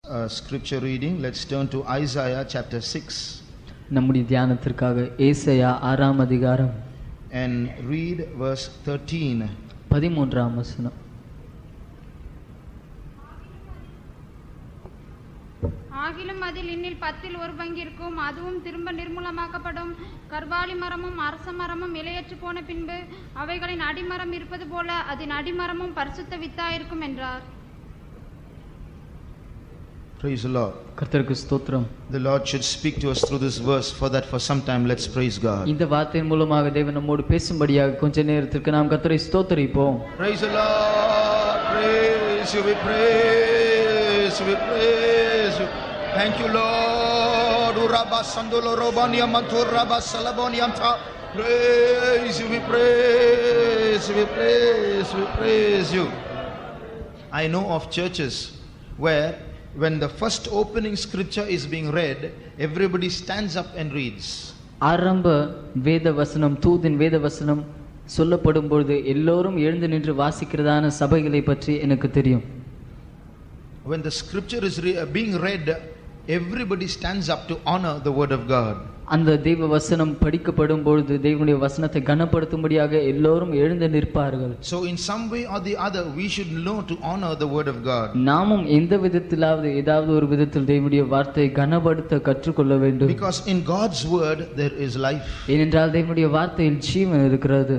uh, scripture reading. Let's turn to Isaiah chapter 6 நம்முடைய தியானத்திற்காக ஏசையா ஆறாம் அதிகாரம் and read verse 13. பதிமூன்றாம் வசனம் ஆகிலும் அதில் இன்னில் பத்தில் ஒரு பங்கிற்கும் அதுவும் திரும்ப நிர்மூலமாக்கப்படும் கர்வாலி மரமும் அரச மரமும் இலையற்று போன பின்பு அவைகளின் அடிமரம் இருப்பது போல அதன் அடிமரமும் பரிசுத்த வித்தாயிருக்கும் என்றார் Praise the Lord. கர்த்தருக்கு ஸ்தோத்திரம் The Lord should speak to us through this verse. For that, for some time, let's praise God. இந்த வார்த்தையின் மூலமாக தேவன் நம்மோடு பேசும்படியாக கொஞ்ச நேரத்திற்கு நாம் கர்த்தரை ஸ்தோத்தரிப்போம் Praise the Lord. Praise you. We praise you. We praise you. Thank you, Lord. Uraba sandolo robania manturaba salabonianta. Praise you. We praise you. We praise you. We praise you. I know of churches where when the first opening scripture is being read, everybody stands up and reads. ஆரம்ப வேத வசனம் தூதின் வேத வசனம் சொல்லப்படும் பொழுது எல்லோரும் எழுந்து நின்று வாசிக்கிறதான சபைகளை பற்றி எனக்கு தெரியும் When the scripture is re- being read, everybody stands up to honor the word of God. அந்த தெய்வ வசனம் படிக்கப்படும் பொழுது தேவனுடைய வசனத்தை கனப்படுத்தும்படியாக எல்லோரும் எழுந்து நிற்பார்கள் So, in some way or the other, we should know to honor the word of God. நாமும் எந்த விதத்திலாவது ஏதாவது ஒரு விதத்தில் தேவனுடைய வார்த்தையை கனப்படுத்த கற்றுக்கொள்ள வேண்டும் Because in God's word, there is life. ஏனென்றால் தேவனுடைய வார்த்தையில் ஜீவன் இருக்கிறது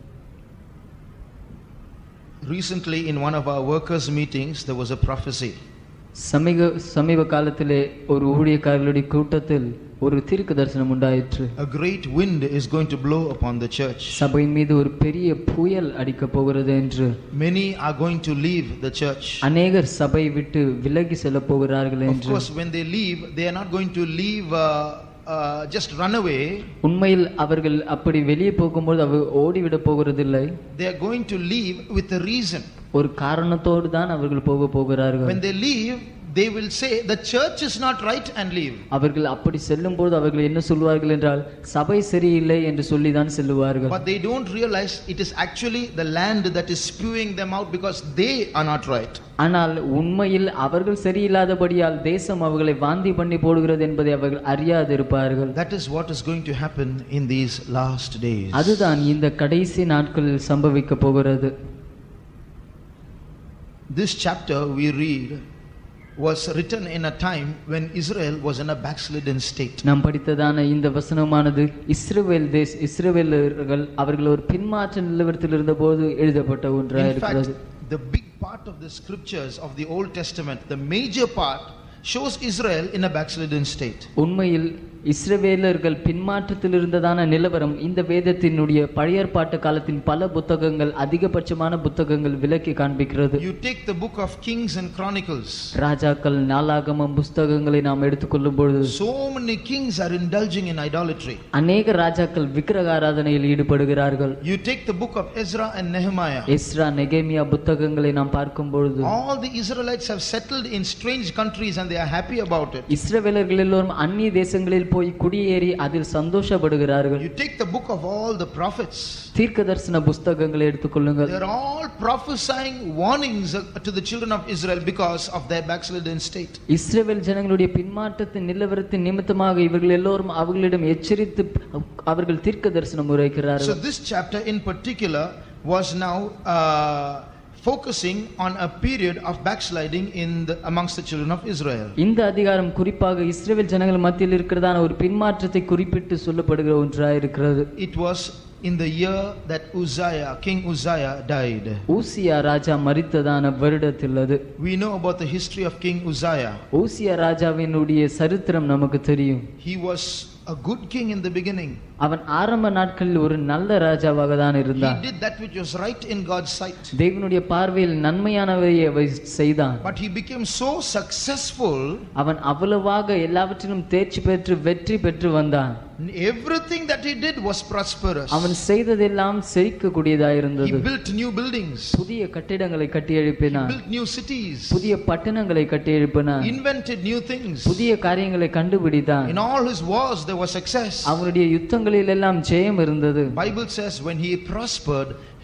Recently, in one of our workers' meetings, there was a prophecy. சமீப சமீப காலத்திலே ஒரு ஊழியக்காரர்களுடைய கூட்டத்தில் ஒரு தீர்க்க தரிசனம் உண்டாயிற்று A great wind is going to blow upon the church. சபையின் மீது ஒரு பெரிய புயல் அடிக்கப் போகிறது என்று Many are going to leave the church. அநேகர் சபை விட்டு விலகி செல்லப் போகிறார்கள் Of என்று course, when they leave, they are not going to leave, uh, uh, just run away. உண்மையில் அவர்கள் அப்படி வெளியே போகும்போது அவர் ஓடிவிடப் போகிறதில்லை They are going to leave with a reason. ஒரு காரணத்தோடு தான் அவர்கள் போக போகிறார்கள் When they leave, they will say, The church is not right and leave. அவர்கள் அப்படி செல்லும்போது அவர்கள் என்ன சொல்வார்கள் என்றால் சபை சரியில்லை என்று சொல்லி தான் செல்லுவார்கள் But they don't realize it is actually the land that is spewing them out because they are not right. ஆனால் உண்மையில் அவர்கள் சரியில்லாதபடியால் தேசம் அவர்களை வாந்தி பண்ணி போடுகிறது என்பதை அவர்கள் அறியாதிருப்பார்கள் That is what is going to happen in these last days. அதுதான் இந்த கடைசி நாட்களில் சம்பவிக்க போகிறது This chapter we read was written in a time when Israel was in a backslidden state. நாம் படித்ததான இந்த வசனமானது இஸ்ரவேல் தேஸ் இஸ்ரவேலர்கள் அவர்கள் ஒரு பின்மாற்ற நிலவரத்தில் இருந்தபோது எழுதப்பட்ட ஒன்றாக In இருக்கிறது fact, the big part of the scriptures of the Old Testament, the major part, shows Israel in a backslidden state. உண்மையில் இஸ்ரவேலர்கள் பின்மாற்றத்தில் இருந்ததான நிலவரம் இந்த வேதத்தினுடைய பழைய ஏற்பாட்டு காலத்தின் பல புத்தகங்கள் அதிகபட்சமான புத்தகங்கள் விலக்கி காண்பிக்கிறது You take the book of Kings and Chronicles. ராஜாக்கள் நாளாகமம் புஸ்தகங்களை நாம் எடுத்துக்கொள்ளும் பொழுது So many kings are indulging in idolatry. அநேக ராஜாக்கள் விக்கிரக ஆராதனையில் ஈடுபடுகிறார்கள் You take the book of Ezra and Nehemiah. Ezra நெகேமியா புத்தகங்களை நாம் பார்க்கும் பொழுது All the Israelites have settled in strange countries and they are happy about it. இஸ்ரவேலர்கள் எல்லோரும் அந்நிய தேசங்களில் போய் குடியேறி அதில் சந்தோஷப்படுகிறார்கள் You take the book of all the prophets. தீர்க்க தரிசன புஸ்தகங்களை எடுத்துக்கொள்ளுங்கள் They are all prophesying warnings uh, to the children of Israel because of their backslidden state. இஸ்ரவேல் ஜனங்களுடைய பின்மாற்றத்தின் நிலவரத்தின் நிமித்தமாக இவர்கள் எல்லோரும் அவர்களிடம் எச்சரித்து அவர்கள் தீர்க்க தரிசனம் So உரைக்கிறார்கள் this chapter in particular was now uh, focusing on a period of backsliding in the, amongst the children of Israel. இந்த அதிகாரம் குறிப்பாக இஸ்ரவேல் ஜனங்கள் மத்தியில் இருக்கிறதான ஒரு பின்மாற்றத்தை குறிப்பிட்டு சொல்லப்படுகிற ஒன்றாக இருக்கிறது It was in the year that Uzziah, King Uzziah died. ஊசியா ராஜா மரித்ததான வருடத்தில் அது We know about the history of King Uzziah. ஊசியா ராஜாவினுடைய சரித்திரம் நமக்கு தெரியும் He was a good king in the beginning. அவன் ஆரம்ப நாட்களில் ஒரு நல்ல ராஜாவாக தான் He இருந்தான் did that which was right in God's sight. தேவனுடைய பார்வையில் நன்மையானவையை அவன் செய்தான் But he became so successful, அவன் அவ்வளவாக எல்லாவற்றிலும் தேர்ச்சி பெற்று வெற்றி பெற்று வந்தான் everything that he did was prosperous. அவன் செய்ததெல்லாம் செழிக்கக்கூடியதா He இருந்தது built new buildings, புதிய கட்டிடங்களை கட்டி he எழுப்பினான் built new cities, புதிய பட்டணங்களை கட்டி எழுப்பினான் invented new things. புதிய காரியங்களை கண்டுபிடித்தான் In all his wars, there was success. அவனுடைய யுத்தங்களில் எல்லாம் ஜெயம் இருந்தது Bible says when he prospered,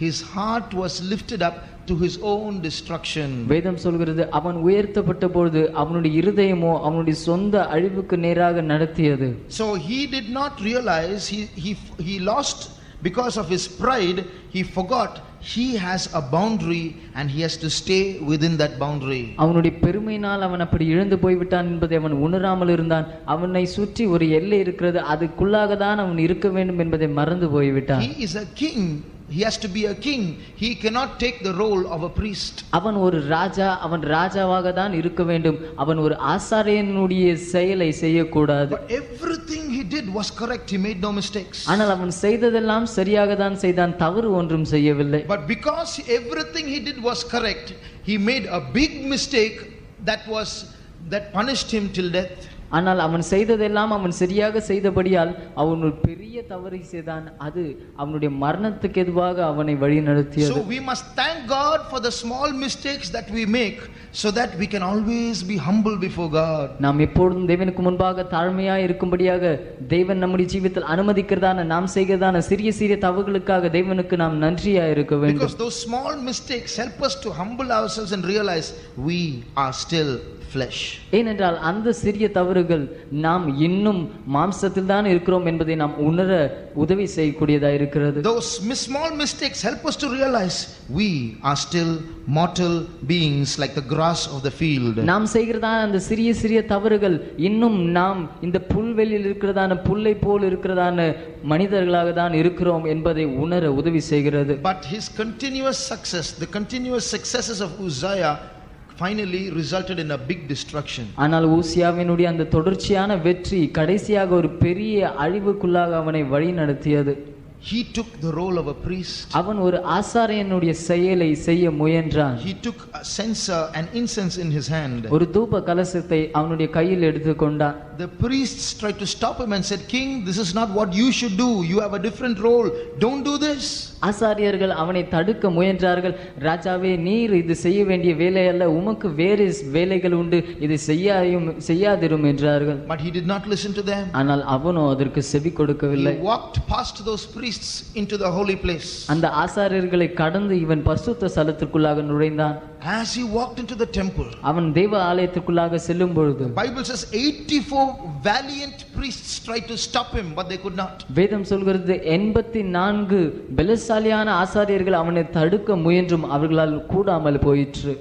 his heart was lifted up to his own destruction. வேதம் சொல்கிறது அவன் உயர்த்தப்பட்ட பொழுது அவனுடைய இருதயமோ அவனுடைய சொந்த அழிவுக்கு நேராக நடத்தியது So he did not realize he, he, he lost because of his pride, he forgot he has a boundary and he has to stay within that boundary. அவனுடைய பெருமையினால் அவன் அப்படி இழந்து போய்விட்டான் என்பதை அவன் உணராமல் இருந்தான் அவனை சுற்றி ஒரு எல்லை இருக்கிறது அதுக்குள்ளாக தான் அவன் இருக்க வேண்டும் என்பதை மறந்து போய்விட்டான் He is a king. He has to be a king. He cannot take the role of a priest. அவன் ஒரு ராஜா அவன் ராஜாவாக தான் இருக்க வேண்டும் அவன் ஒரு ஆசாரியனுடைய செயலை செய்யக்கூடாது But everything he did was correct. He made no mistakes. ஆனால் அவன் செய்ததெல்லாம் சரியாக தான் செய்தான் தவறு ஒன்றும் செய்யவில்லை But because everything he did was correct, he made a big mistake that was that punished him till death. ஆனால் அவன் செய்ததெல்லாம் அவன் சரியாக செய்தபடியால் அவன் ஒரு பெரிய தவறை செய்தான் அது அவனுடைய மரணத்துக்கு எதுவாக அவனை வழி நடத்தியது So we must thank God for the small mistakes that we make so that we can always be humble before God. நாம் எப்பொழுதும் தேவனுக்கு முன்பாக தாழ்மையா இருக்கும்படியாக தேவன் நம்முடைய ஜீவிதத்தில் அனுமதிக்கிறதான நாம் செய்கிறதான சிறிய சிறிய தவறுகளுக்காக தேவனுக்கு நாம் நன்றியா இருக்க வேண்டும் Because those small mistakes help us to humble ourselves and realize we are still flesh. ஏனென்றால் அந்த சிறிய தவறுகள் நாம் இன்னும் மாம்சத்தில் தான் இருக்கிறோம் என்பதை நாம் உணர உதவி செய்யக்கூடியதா இருக்கிறது Those mis- small mistakes help us to realize we are still mortal beings like the grass of the field. நாம் செய்கிறதான அந்த சிறிய சிறிய தவறுகள் இன்னும் நாம் இந்த புல்வெளியில் இருக்கிறதான புல்லை போல் இருக்கிறதான மனிதர்களாக தான் இருக்கிறோம் என்பதை உணர உதவி செய்கிறது But his continuous success, the continuous successes of Uzziah, finally resulted in a big destruction. ஆனால் ஊசியாவினுடைய அந்த தொடர்ச்சியான வெற்றி கடைசியாக ஒரு பெரிய அழிவுக்குள்ளாக அவனை வழி நடத்தியது He took the role of a priest. அவன் ஒரு ஆசாரியனுடைய செயலை செய்ய முயன்றான் He took a censer and incense in his hand. ஒரு தூப கலசத்தை அவனுடைய கையில் எடுத்துக்கொண்டான் The priests tried to stop him and said, King, this is not what you should do. You have a different role. Don't do this. ஆசாரியர்கள் அவனை தடுக்க முயன்றார்கள் ராஜாவே நீர் இது செய்ய வேண்டிய வேலை அல்ல உமக்கு வேறு வேலைகள் உண்டு இதை செய்யாயும் செய்யாதிரும் என்றார்கள் But he did not listen to them. ஆனால் அவனோ அதற்கு செவி கொடுக்கவில்லை He walked past those priests into the holy place. அந்த ஆசாரியர்களை கடந்து இவன் பரிசுத்த ஸ்தலத்திற்குள்ளாக நுழைந்தான் As he walked into the temple, அவன் தேவ ஆலயத்திற்குள்ளாக செல்லும் பொழுது Bible says 84 valiant priests tried to stop him, but they could not. வேதம் சொல்கிறது எண்பத்தி நான்கு பலசாலியான ஆசாரியர்கள் அவனை தடுக்க முயன்றும் அவர்களால் கூடாமல் போயிற்று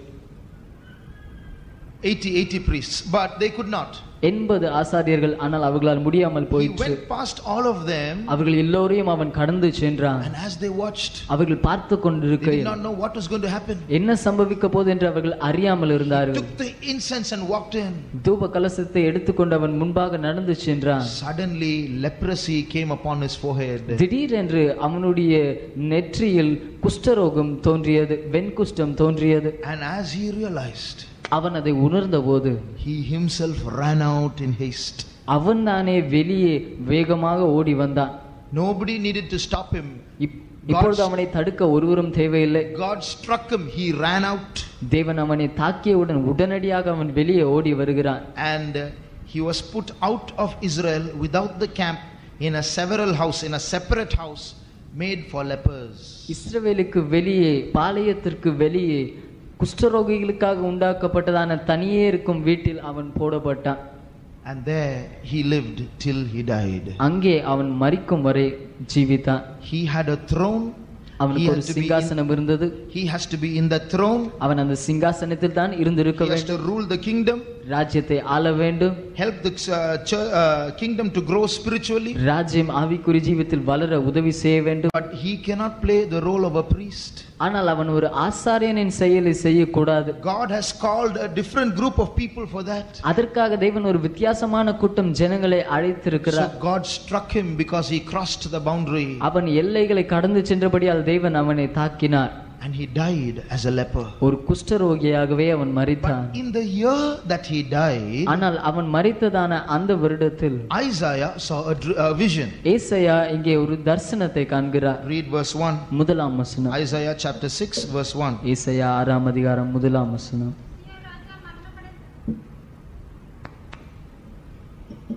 80, 80 priests, but they could not. எண்பது ஆசாரியர்கள் ஆனால் அவர்களால் முடியாமல் He போயிற்று went past all of them, அவர்கள் எல்லோரையும் அவன் கடந்து சென்றான் and as they watched, அவர்கள் பார்த்து they கொண்டிருக்க did not know what was going to happen. என்ன சம்பவிக்க போது என்று அவர்கள் அறியாமல் இருந்தார்கள் Took the incense and walked in. தூப கலசத்தை எடுத்துக்கொண்டு அவன் முன்பாக நடந்து சென்றான் Suddenly, leprosy came upon his forehead. திடீரென்று அவனுடைய நெற்றியில் குஷ்டரோகம் தோன்றியது வெண்குஷ்டம் தோன்றியது And as he realized, அவன் அதை உணர்ந்த போது he himself ran out in haste. அவன் தானே வெளியே வேகமாக ஓடி வந்தான் Nobody needed to stop him. இப்- இப்பொழுது அவனை தடுக்க ஒருவரும் தேவையில்லை God struck him. He ran out தேவன் அவனை தாக்கியவுடன் உடனடியாக அவன் வெளியே ஓடி வருகிறான் and uh, he was put out of Israel without the camp in a several house, in a separate house made for lepers. இஸ்ரவேலுக்கு வெளியே பாளையத்திற்கு வெளியே குஷ்டரோகிகளுக்காக உண்டாக்கப்பட்டதான தனியே இருக்கும் வீட்டில் அவன் போடப்பட்டான் And there he lived till he died. அங்கே அவன் மரிக்கும் வரை ஜீவித்தான் He had a throne. He அவனுக்கு ஒரு has, to be in, சிங்காசனம் இருந்தது he has to be in the throne. அவன் அந்த சிங்காசனத்தில் தான் இருந்திருக்க He has வேண்டும் to rule the kingdom, ராஜ்யத்தை ஆள வேண்டும் help the uh, chur- uh, kingdom to grow spiritually. ராஜ்யம் ஆவிக்குறி ஜீவித்தில் வளர உதவி செய்ய வேண்டும் But he cannot play the role of a priest. ஆனால் அவன் ஒரு ஆசாரியனின் செயலை செய்யக்கூடாது God has called a different group of people for that. அதற்காக தேவன் ஒரு வித்தியாசமான கூட்டம் ஜனங்களை So அழைத்திருக்கிறார் God struck him because he crossed the boundary அவன் எல்லைகளை கடந்து சென்றபடியால் தேவன் அவனை தாக்கினார் and he died as a leper. ஒரு குஷ்டரோகியாகவே அவன் மரித்தான் But in the year that he died, ஆனால் அவன் மரித்ததான அந்த வருடத்தில் Isaiah saw a, dr- a vision. ஏசையா இங்கே ஒரு தரிசனத்தை காண்கிறார் Read verse 1. முதலாம் வசனம் Isaiah chapter 6, verse 1. ஏசையா ஆறாம் அதிகாரம் முதலாம் வசனம்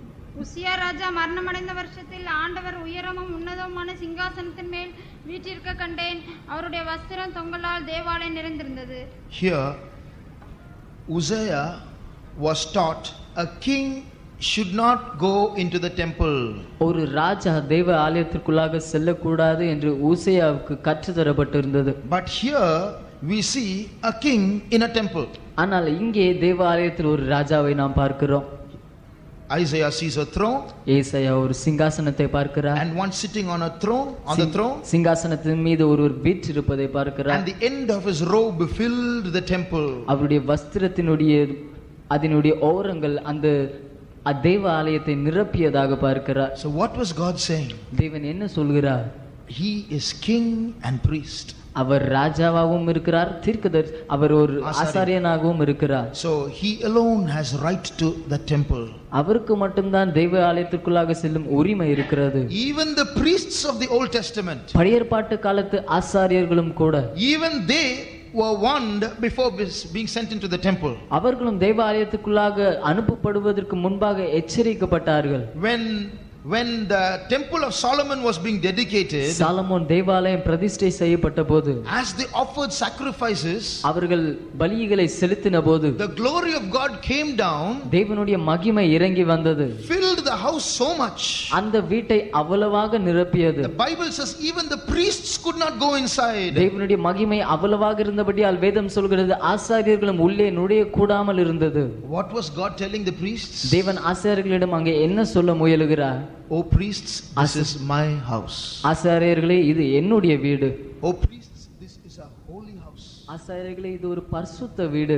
உசியா ராஜா மரணமடைந்த வருஷத்தில் ஆண்டவர் உயரமும் உன்னதமான சிங்காசனத்தின் மேல் வீற்றிருக்க கண்டேன் அவருடைய வஸ்திரம் தொங்கலால் தேவாலயம் நிறைந்திருந்தது Here, Uzziah was taught a king should not go into the temple. ஒரு ராஜா தெய்வ ஆலயத்திற்குள்ளாக செல்லக்கூடாது என்று ஊசையாவுக்கு கற்றுத்தரப்பட்டிருந்தது But here we see a king in a temple. ஆனால் இங்கே தேவ ஆலயத்தில் ஒரு ராஜாவை நாம் பார்க்கிறோம் Isaiah sees a throne ஏசாயா ஒரு சிங்காசனத்தை பார்க்கிறார் and one sitting on a throne, on the Singh- throne, சிங்காசனத்தின் மீது ஒருவர் வீற்றிருப்பதை பார்க்கிறார் and the end of his robe filled the temple. அவருடைய வஸ்திரத்தினுடைய அதனுடைய ஓரங்கள் அந்த அ- தேவ ஆலயத்தை நிரப்பியதாக பார்க்கிறார் So, what was God saying? தேவன் என்ன சொல்கிறார் He is king and priest. அவர் ராஜாவாகவும் இருக்கிறார் தீர்க்கதர் அவர் ஒரு ஆசாரியன். ஆசாரியனாகவும் இருக்கிறார் So, he alone has right to the temple. அவருக்கு மட்டும்தான் தெய்வ ஆலயத்திற்குள்ளாக செல்லும் உரிமை இருக்கிறது Even the priests of the Old Testament, பழைய ஏற்பாட்டு காலத்து ஆசாரியர்களும் கூட even they were warned before bis- being sent into the temple. அவர்களும் தெய்வ ஆலயத்துக்குள்ளாக அனுப்பப்படுவதற்கு முன்பாக எச்சரிக்கப்பட்டார்கள் When when the temple of Solomon was being dedicated, Solomon தேவாலயம் பிரதிஷ்டை செய்யப்பட்ட போது as they offered sacrifices, அவர்கள் பலிகளை செலுத்தின போது the glory of God came down, தேவனுடைய மகிமை இறங்கி வந்தது filled the house so much. அந்த வீட்டை அவ்வளவாக நிரப்பியது The Bible says even the priests could not go inside. தேவனுடைய மகிமை அவ்வளவாக இருந்தபடியால் வேதம் சொல்கிறது ஆசாரியர்களும் உள்ளே நுழைய கூடாமல் இருந்தது What was God telling the priests? தேவன் ஆசாரியர்களிடம் அங்கே என்ன சொல்ல முயலுகிறார் Oh priests, this is my house. ஆசாரியர்களே இது என்னுடைய வீடு Oh priests, this is a holy house. ஆசாரியர்களே இது ஒரு பரிசுத்த வீடு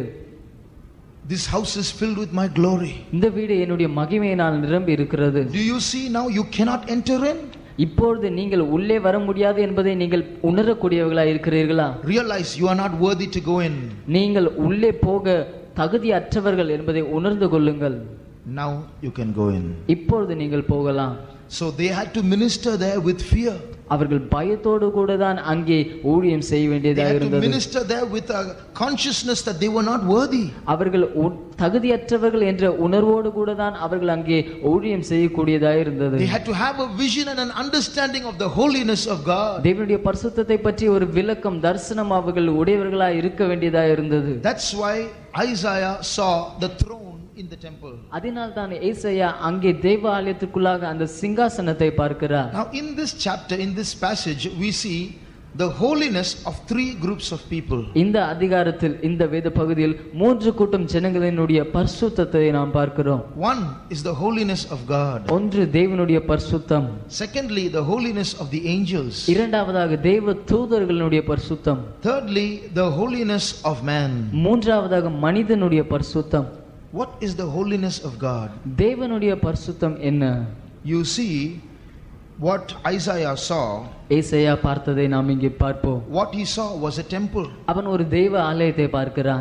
This house is filled with my glory. இந்த வீடு என்னுடைய மகிமையினால் நிரம்பி இருக்கிறது Do you see now you cannot enter in? இப்பொழுது நீங்கள் உள்ளே வர முடியாது என்பதை நீங்கள் உணரக்கூடியவர்களா இருக்கிறீர்களா Realize you are not worthy to go in. நீங்கள் உள்ளே போக தகுதியற்றவர்கள் என்பதை உணர்ந்து கொள்ளுங்கள் Now you can go in. இப்பொழுது நீங்கள் போகலாம் So they had to minister there with fear. அவர்கள் பயத்தோடு கூட தான் அங்கே ஊழியம் செய்ய They வேண்டியதாக had to இருந்தது minister there with a consciousness that they were not worthy. அவர்கள் உ- தகுதியற்றவர்கள் என்ற உணர்வோடு கூட தான் அவர்கள் அங்கே ஊழியம் செய்யக்கூடியதாக இருந்தது They had to have a vision and an understanding of the holiness of God. தேவனுடைய பரிசுத்தத்தை பற்றி ஒரு விளக்கம் தரிசனம் அவர்கள் உடையவர்களாக இருக்க வேண்டியதாக இருந்தது That's why Isaiah saw the throne in the temple. அதனால் தான் ஏசையா அங்கே தேவ ஆலயத்துக்குள்ளாக அந்த சிங்காசனத்தை பார்க்கிறார் Now, in this chapter, in this passage, we see the holiness of three groups of people. இந்த அதிகாரத்தில் இந்த வேத பகுதியில் மூன்று கூட்டம் ஜனங்களினுடைய பரிசுத்தத்தை நாம் பார்க்கிறோம் One is the holiness of God. ஒன்று தேவனுடைய பரிசுத்தம் Secondly, the holiness of the angels. இரண்டாவதாக தேவ தூதர்களுடைய பரிசுத்தம் Thirdly, the holiness of man. மூன்றாவதாக மனிதனுடைய பரிசுத்தம் What is the holiness of God? தேவனுடைய பரிசுத்தம் என்ன You see, what Isaiah saw, ஏசையா பார்த்ததை நாம் இங்கே பார்ப்போம் what he saw was a temple. அவன் ஒரு தெய்வ ஆலயத்தை பார்க்கிறான்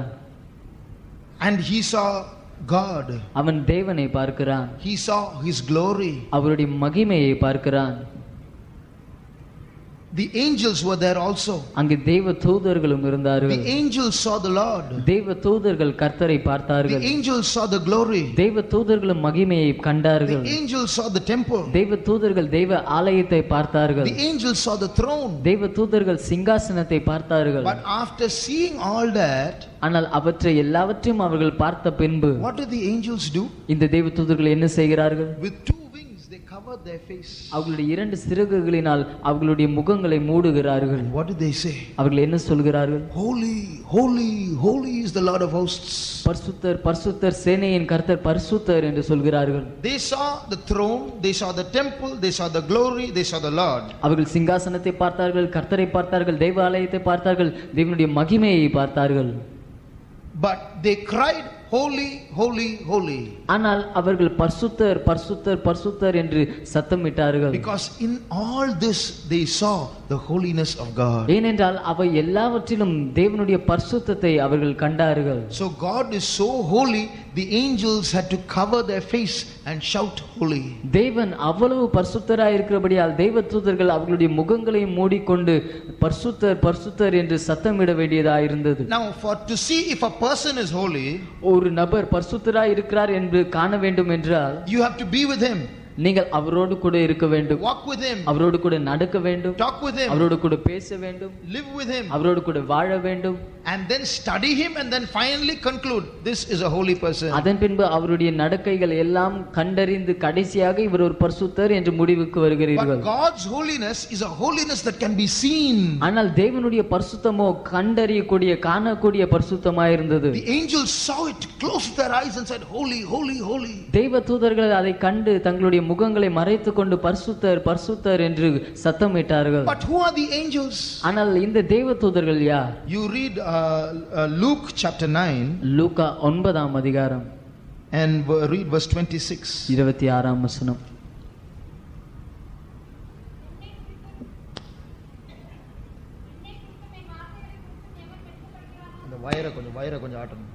And he saw God. அவன் தேவனை பார்க்கிறான் He saw his glory. அவருடைய மகிமையை பார்க்கிறான் The angels were there also. அங்கே தேவ தூதர்களும் இருந்தார்கள் The angels saw the Lord. தேவ தூதர்கள் கர்த்தரை The பார்த்தார்கள் angels saw the glory. தெய்வ தூதர்களும் மகிமையை The கண்டார்கள் angels saw the temple. தெய்வ தூதர்கள் தெய்வ ஆலயத்தை பார்த்தார்கள் The angels saw the throne. தெய்வ தூதர்கள் சிங்காசனத்தை பார்த்தார்கள் But after seeing all that, ஆனால் அவற்றை எல்லாவற்றையும் அவர்கள் பார்த்த பின்பு what did the angels do? இந்த தெய்வ தூதர்கள் என்ன செய்கிறார்கள் With two wings, they covered their face. அவர்களுடைய இரண்டு சிறகுகளினால் அவர்களுடைய முகங்களை மூடுகிறார்கள் And what did they say? அவர்கள் என்ன சொல்கிறார்கள் Holy, holy, holy is the Lord of hosts. பரிசுத்தர் பரிசுத்தர் சேனையின் கர்த்தர் பரிசுத்தர் என்று சொல்கிறார்கள் They saw the throne, they saw the temple, they saw the glory, they saw the Lord. அவர்கள் சிங்காசனத்தை பார்த்தார்கள் கர்த்தரை பார்த்தார்கள் தெய்வ ஆலயத்தை பார்த்தார்கள் தேவனுடைய மகிமையை பார்த்தார்கள் But they cried, Holy, holy, holy. ஆனால் அவர்கள் பரிசுத்தர் பரிசுத்தர் பரிசுத்தர் என்று சத்தமிட்டார்கள் Because in all this they saw the holiness of God. ஏனென்றால் அவை எல்லாவற்றிலும் தேவனுடைய பரிசுத்தத்தை அவர்கள் கண்டார்கள் So God is so holy, the angels had to cover their face and shout, Holy. தேவன் அவ்வளவு பரிசுத்தராய் இருக்கிறபடியால் தெய்வ தூதர்கள் அவர்களுடைய முகங்களை மூடிக்கொண்டு பரிசுத்தர் பரிசுத்தர் என்று சத்தமிட வேண்டியதாக இருந்தது Now, for to see if a person is holy, ஒரு நபர் பரிசுத்தராய் இருக்கிறார் என்று காண வேண்டும் என்றால் you have to be with him, நீங்கள் அவரோடு கூட இருக்க வேண்டும் walk with him, அவரோடு கூட நடக்க வேண்டும் talk with him, அவரோடு கூட பேச வேண்டும் live with him, அவரோடு கூட வாழ வேண்டும் and then study him, and then finally conclude this is a holy person. அதன் பின்பு அவருடைய நடக்கைகள் எல்லாம் கண்டறிந்து கடைசியாக இவர் ஒரு பரிசுத்தர் என்று முடிவுக்கு வருகிறீர்கள் But God's holiness is a holiness that can be seen. ஆனால் தேவனுடைய பரிசுத்தமோ கண்டறியக்கூடிய காணக்கூடிய பரிசுத்தமாயிருந்தது The angels saw it, closed their eyes, and said, Holy, holy, holy. தெய்வ தூதர்கள் அதை கண்டு தங்களுடைய முகங்களை மறைத்துக் கொண்டு பரிசுத்தர் பரிசுத்தர் என்று சத்தமிட்டார்கள் But who are the angels? ஆனால் இந்த தெய்வ தூதர்கள் யார் You read uh, uh, Luke chapter 9 லூக்கா ஒன்பதாம் அதிகாரம் and v- read verse 26. இருபத்தி ஆறாம் வசனம் இந்த வயரை கொஞ்சம் வயரை கொஞ்சம் ஆட்டணும்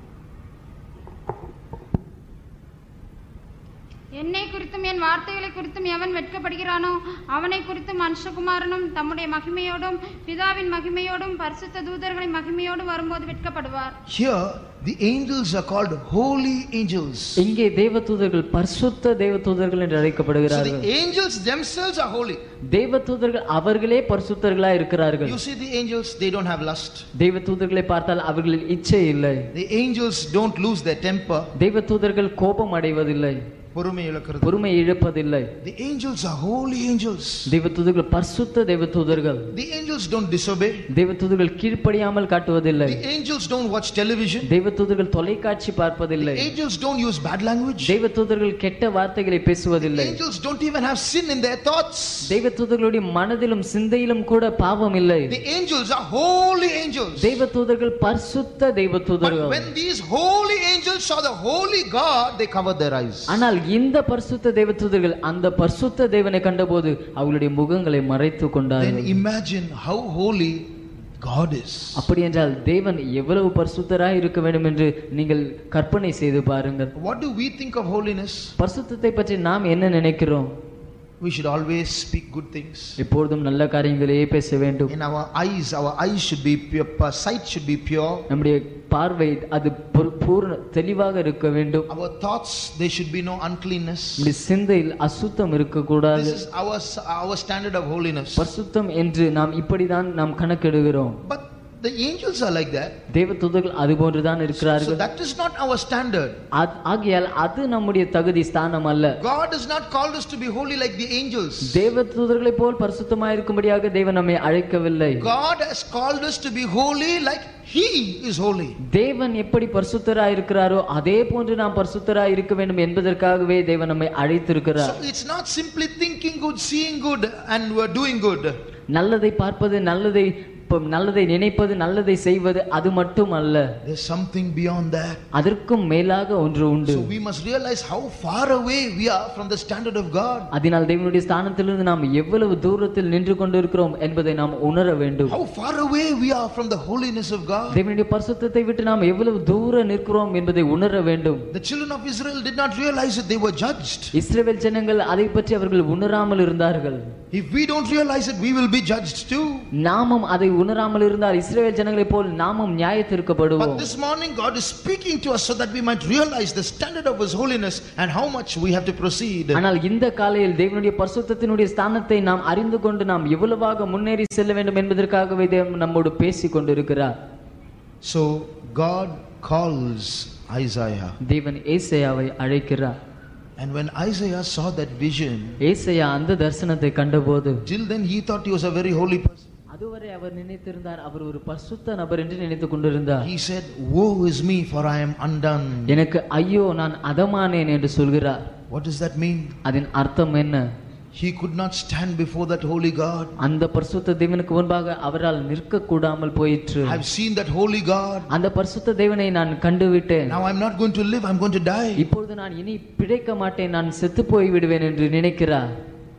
என்னை குறித்தும் என் வார்த்தைகளை குறித்தும் எவன் வெட்கப்படுகிறானோ அவனை குறித்தும் மனுஷகுமாரனும் தம்முடைய மகிமையோடும் பிதாவின் மகிமையோடும் பரிசுத்த தூதர்களின் மகிமையோடும் வரும்போது வெட்கப்படுவார் Here, the angels are called holy angels. இங்கே தேவ தூதர்கள் பரிசுத்த தேவ தூதர்கள் என்று So அழைக்கப்படுகிறார்கள் the angels themselves are holy. தேவ தூதர்கள் அவர்களே பரிசுத்தர்களா இருக்கிறார்கள் You see the angels, they don't have lust. தெய்வ தூதர்களை பார்த்தால் அவர்களில் இச்சை இல்லை The angels don't lose their temper. தெய்வ தூதர்கள் கோபம் அடைவதில்லை பொறுமை இழக்கிறது. பொறுமை இழப்பதில்லை The angels are holy angels. தெய்வ தூதர்கள் பரிசுத்த தெய்வ தூதர்கள் The angels don't disobey. தெய்வ தூதர்கள் கீழ்ப்படியாமல் காட்டுவதில்லை The angels don't watch television. தெய்வ தூதர்கள் தொலைக்காட்சி The பார்ப்பதில்லை angels don't use bad language. தெய்வ தூதர்கள் கெட்ட வார்த்தைகளை The பேசுவதில்லை angels don't even have sin in their thoughts. தெய்வ தூதர்களுடைய மனதிலும் சிந்தையிலும் கூட பாவம் இல்லை The angels are holy angels. தெய்வ தூதர்கள் பரிசுத்த தெய்வ But தூதர்கள் when these holy angels saw the holy God, they covered their eyes. ஆனால் இந்த பரிசுத்த தெய்வ தூதர்கள் அந்த பரிசுத்த தேவனை கண்டபோது அவர்களுடைய முகங்களை மறைத்து Then கொண்டார்கள் imagine how holy God is. அப்படி என்றால் தேவன் எவ்வளவு பரிசுத்தராய் இருக்க வேண்டும் என்று நீங்கள் கற்பனை செய்து பாருங்கள் What do we think of holiness? பரிசுத்தத்தை பற்றி நாம் என்ன நினைக்கிறோம் We should always speak good things. எப்பொழுதும் நல்ல காரியங்களையே பேச வேண்டும் In our eyes, our eyes should be pure, our sight should be pure. நம்முடைய பார்வை அது பூர்- பூர்ண தெளிவாக இருக்க வேண்டும் Our thoughts, there should be no uncleanness. நம்முடைய சிந்தையில் அசுத்தம் இருக்கக்கூடாது This is our, our standard of holiness. பரிசுத்தம் என்று நாம் இப்படிதான் நாம் கணக்கெடுகிறோம் But the angels are like that. தேவ தூதர்கள் அது போன்றுதான் So இருக்கிறார்கள் that is not our standard. ஆ- ஆகையால் அது நம்முடைய தகுதி ஸ்தானம் அல்ல God has not called us to be holy like the angels. தேவ தூதர்களைப் போல் பரிசுத்தமாய் இருக்கும்படியாக தேவன் நம்மை அழைக்கவில்லை God has called us to be holy like He is holy. தேவன் எப்படி பரிசுத்தராய் இருக்கிறாரோ அதே போன்று நாம் பரிசுத்தராய் இருக்க வேண்டும் என்பதற்காகவே தேவன் நம்மை அழைத்திருக்கிறார் So it's not simply thinking good, seeing good, and we're doing good. நல்லதை பார்ப்பது நல்லதை ப- நல்லதை நினைப்பது நல்லதை செய்வது அது மட்டும் அல்ல There's something beyond that. அதற்கும் மேலாக ஒன்று உண்டு So we must realize how far away we are from the standard of God. அதனால் தேவனுடைய ஸ்தானத்திலிருந்து நாம் எவ்வளவு தூரத்தில் நின்று கொண்டிருக்கிறோம் என்பதை நாம் உணர வேண்டும் How far away we are from the holiness of God. தேவனுடைய பரிசுத்தத்தை விட்டு நாம் எவ்வளவு தூரம் நிற்கிறோம் என்பதை உணர வேண்டும் The children of Israel did not realize that they were judged. இஸ்ரவேல் ஜனங்கள் அதை பற்றி அவர்கள் உணராமல் இருந்தார்கள் If we don't realize it, we will be judged too. நாமும் அதை உணராமல் இருந்தால் இஸ்ரவேல் ஜனங்களைப் போல் நாமும் But நியாயத்திற்கப்படுவோம் this morning, God is speaking to us so that we might realize the standard of His holiness and how much we have to proceed. ஆனால் இந்த காலையில் தேவனுடைய பரிசுத்தத்தினுடைய ஸ்தானத்தை நாம் அறிந்து கொண்டு நாம் எவ்வளவாக முன்னேறி செல்ல வேண்டும் என்பதற்காகவே தேவன் நம்மோடு பேசிக் கொண்டிருக்கிறார் So, God calls Isaiah. தேவன் ஏசையாவை அழைக்கிறார் And when Isaiah saw that vision, ஏசையா அந்த தரிசனத்தை கண்டபோது till then he thought he was a very holy person. அதுவரை அவர் நினைத்திருந்தார் அவர் ஒரு பரிசுத்த நபர் என்று நினைத்துக் கொண்டிருந்தார் He said, Woe is me, for I am undone. எனக்கு ஐயோ நான் அதமானேன் என்று சொல்கிறார் What does that mean? அதன் அர்த்தம் என்ன He could not stand before that holy God. அந்த பரிசுத்த தேவனுக்கு முன்பாக அவரால் நிற்க கூடாமல் போயிற்று I've seen that holy God. அந்த பரிசுத்த தேவனை நான் கண்டுவிட்டேன் Now I'm not going to live, I'm going to die. இப்பொழுது நான் இனி பிழைக்க மாட்டேன் நான் செத்து போய் விடுவேன் என்று நினைக்கிறார்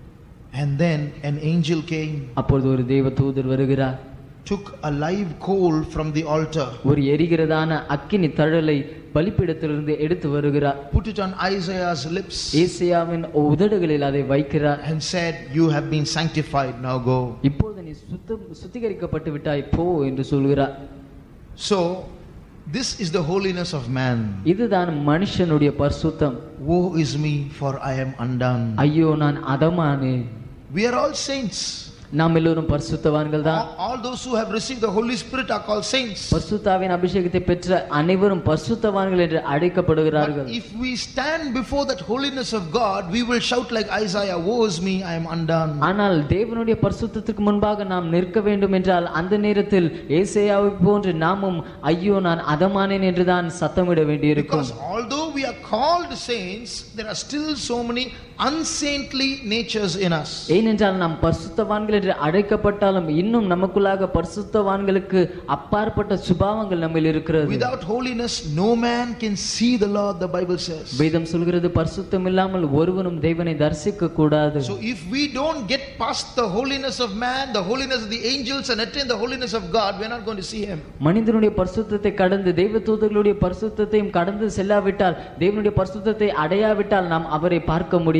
And then an angel came, அப்பொழுது ஒரு தேவ தூதர் வருகிறார் took a live coal from the altar, ஒரு எரிகிறதான அக்கினி தழலை பலிப்பீடத்திலிருந்து எடுத்து வருகிறார் put it on Isaiah's lips, ஏசியாவின் உதடுகளில் அதை வைக்கிறார் and said, You have been sanctified, now go. இப்பொழுது நீ சுத்தம் சுத்திகரிக்கப்பட்டு விட்டாய் போ என்று சொல்கிறார் So, This is the holiness of man. இதுதான் மனுஷனுடைய பரிசுத்தம் Woe is me, for I am undone. ஐயோ நான் அதமானே We are all saints. நாம் எல்லோரும் பரிசுத்தவான்கள் தான் All, all those who have received the Holy Spirit are called saints. பரிசுத்தாவின் அபிஷேகத்தை பெற்ற அனைவரும் பரிசுத்தவான்கள் என்று அழைக்கப்படுகிறார்கள் But if we stand before that holiness of God, we will shout like Isaiah, Woe is me, I am undone. ஆனால் தேவனுடைய பரிசுத்தத்துக்கு முன்பாக நாம் நிற்க வேண்டும் என்றால் அந்த நேரத்தில் ஏசையாவை போன்று நாமும் ஐயோ நான் அதமானேன் என்றுதான் சத்தமிட வேண்டியிருக்கும் Because although we are called saints, there are still so many unsaintly natures in us. ஏனென்றால் நாம் பரிசுத்தவான்கள் என்று அழைக்கப்பட்டாலும் இன்னும் நமக்குள்ளாக பரிசுத்தவான்களுக்கு அப்பாற்பட்ட சுபாவங்கள் நம்மில் இருக்கிறது Without holiness, no man can see the Lord, the Bible says. வேதம் சொல்கிறது பரிசுத்தம் இல்லாமல் ஒருவனும் தேவனை தரிசிக்க கூடாது So if we don't get past the holiness of man, the holiness of the angels, and attain the holiness of God, we're not going to see Him. மனிதனுடைய பரிசுத்தத்தை கடந்து தெய்வ தூதர்களுடைய பரிசுத்தத்தையும் கடந்து செல்லாவிட்டால் தேவனுடைய பரிசுத்தத்தை அடையாவிட்டால் நாம் அவரை பார்க்க முடியாது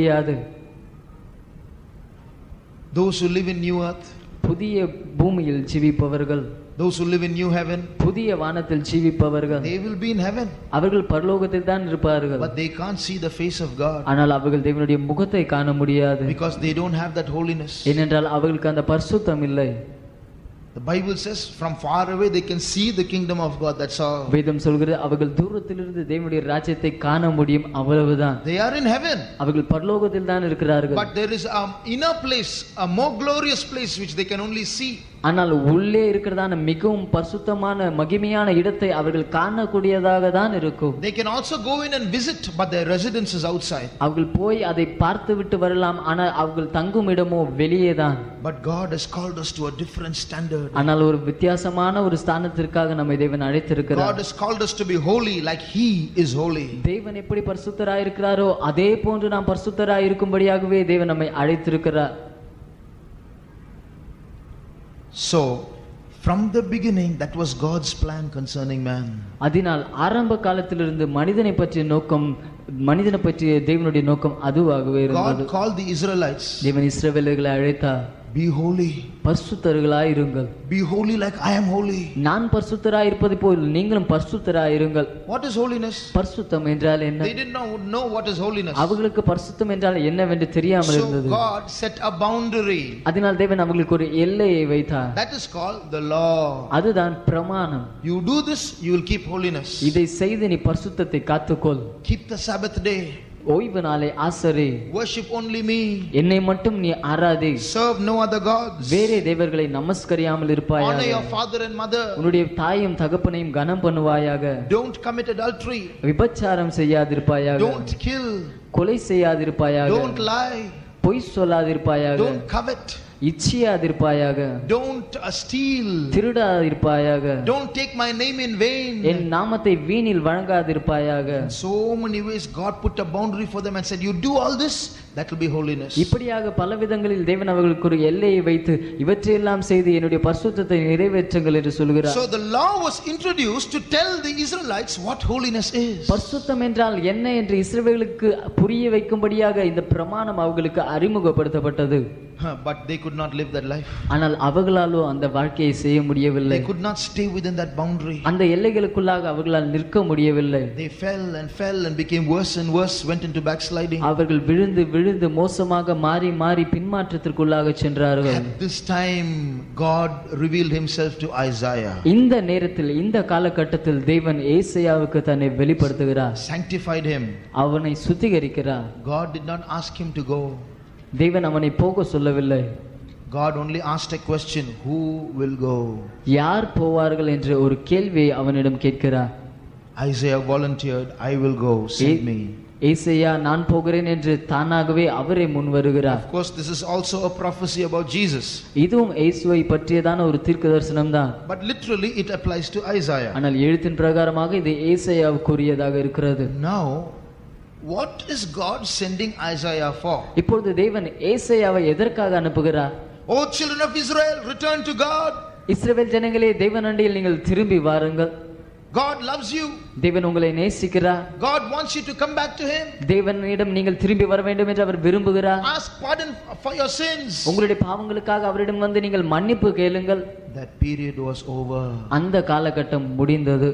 Those who live in new earth, புதிய பூமியில் ஜீவிப்பவர்கள் those who live in new heaven, புதிய வானத்தில் ஜீவிப்பவர்கள் they will be in heaven. அவர்கள் பரலோகத்தில் தான் இருப்பார்கள் But they can't see the face of God ஆனால் அவர்கள் தேவனுடைய முகத்தை காண முடியாது because they don't have that holiness. ஏனென்றால் அவர்களுக்கு அந்த பரிசுத்தம் இல்லை The Bible says from far away they can see the kingdom of God. That's all. வேதம் சொல்கிறது அவர்கள் தூரத்திலிருந்து தேவனுடைய ராஜ்யத்தை காண முடியும் அவ்வளவுதான் They are in heaven. அவர்கள் பரலோகத்தில் தான் இருக்கிறார்கள் But there is an inner place, a more glorious place which they can only see. ஆனால் உள்ளே இருக்கிறதான மிகவும் பரிசுத்தமான மகிமையான இடத்தை அவர்கள் காணக்கூடியதாக தான் இருக்கும் They can also go in and visit, but their residence is outside. அவர்கள் போய் அதை பார்த்து விட்டு வரலாம் ஆனால் அவர்கள் தங்கும் இடமோ வெளியே தான் But God has called us to a different standard. ஆனால் ஒரு வித்தியாசமான ஒரு ஸ்தானத்திற்காக நம்மை தேவன் அழைத்திருக்கிறார் God has called us to be holy like He is holy. தேவன் எப்படி பரிசுத்தராய் இருக்கிறாரோ அதே போன்று நாம் பரிசுத்தராய் இருக்கும்படியாகவே தேவன் நம்மை அழைத்திருக்கிறார் So, from the beginning, that was God's plan concerning man. அதனால் ஆரம்ப காலத்திலிருந்து மனிதனை பற்றிய நோக்கம் மனிதனை பற்றிய தேவனுடைய நோக்கம் அதுவாகவே இருந்தது God called the Israelites, தேவன் இஸ்ரவேலர்களை அழைத்தார் Be holy. பரிசுத்தர்களாய் இருங்கள் Be holy like I am holy. நான் பரிசுத்தராய் இருப்பது போல் நீங்களும் பரிசுத்தராய் இருங்கள் What is holiness? பரிசுத்தம் என்றால் என்ன They did not know what is holiness. அவர்களுக்கு பரிசுத்தம் என்றால் என்னவென்று தெரியாமல் So இருந்தது God set a boundary. அதனால் தேவன் அவர்களுக்கு ஒரு எல்லையை வைத்தார் That is called the law. அதுதான் பிரமாணம் You do this, you will keep holiness. இதை செய்து நீ பரிசுத்தத்தை காத்துக்கொள் Keep the Sabbath day. ஓய்வு நாளை ஆசரே Worship only me. என்னை மட்டும் நீ ஆராதே Serve no other gods. வேறே தேவர்களை நமஸ்கரியாமல் Honor இருப்பாயாக your father and mother. உன்னுடைய தாயும் தகப்பனையும் கனம் பண்ணுவாயாக Don't commit adultery. விபச்சாரம் செய்யாதிருப்பாயாக Don't kill. கொலை செய்யாதிருப்பாயாக Don't lie. பொய் சொல்லாதிருப்பாயாக Don't covet. இச்சியாதிருப்பாயாக Don't uh, steal. திருடாதிருப்பாயாக Don't take my name in vain. என் நாமத்தை வீணில் வழங்காதிருப்பாயாக So many ways God put a boundary for them and said, You do all this, that will be holiness. இப்படியாக பல விதங்களில் தேவன் அவர்களுக்கு ஒரு எல்லையை வைத்து இவற்றையெல்லாம் செய்து என்னுடைய பரிசுத்தத்தை நிறைவேற்றுங்கள் என்று சொல்கிறார் So the law was introduced to tell the Israelites what holiness is. பரிசுத்தம் என்றால் என்ன என்று இஸ்ரவேலுக்கு புரிய வைக்கும்படியாக இந்த பிரமாணம் அவர்களுக்கு அறிமுகப்படுத்தப்பட்டது Huh, But they could not live that life. ஆனால் அவர்களாலோ அந்த வாழ்க்கையை செய்ய முடியவில்லை They could not stay within that boundary. அந்த எல்லைகளுக்குள்ளாக அவர்களால் நிற்க முடியவில்லை They fell and fell and became worse and worse, went into backsliding. அவர்கள் விழுந்து விழுந்து மோசமாக மாறி மாறி பின்மாற்றத்திற்குள்ளாக சென்றார்கள் At this time, God revealed himself to Isaiah, இந்த நேரத்தில் இந்த காலகட்டத்தில் தேவன் ஏசையாவுக்கு தன்னை வெளிப்படுத்துகிறார் sanctified him. அவனை சுத்திகரிக்கிறார் God did not ask him to go. தேவன் அவனை போக சொல்லவில்லை God only asked a question Who will go? யார் போவார்கள் என்ற ஒரு கேள்வியை அவனிடம் கேட்கிறார் Isaiah volunteered, I will go, send me. ஏசையா நான் போகிறேன் என்று தானாகவே அவரே முன் வருகிறார் Of course, this is also a prophecy about Jesus, இதுவும் இயேசுவை பற்றியதான ஒரு தீர்க்க தரிசனம் தான் but literally it applies to Isaiah. ஆனால் எழுத்தின் பிரகாரமாக இது ஏசையாவுக்குரியதாக இருக்கிறது Now, what is God sending Isaiah for? இப்பொழுது தேவன் ஏசையாவை எதற்காக அனுப்புகிறார் O children of Israel, return to God. இஸ்ரவேல் ஜனங்களே தேவன் அண்டையில் நீங்கள் திரும்பி வாருங்கள் God loves you. தேவன் உங்களை நேசிக்கிறார் God wants you to come back to Him. தேவனிடம் நீங்கள் திரும்பி வர வேண்டும் என்று அவர் விரும்புகிறார் Ask pardon for your sins. உங்களுடைய பாவங்களுக்காக அவரிடம் வந்து நீங்கள் மன்னிப்பு கேளுங்கள் That period was over. அந்த காலகட்டம் முடிந்தது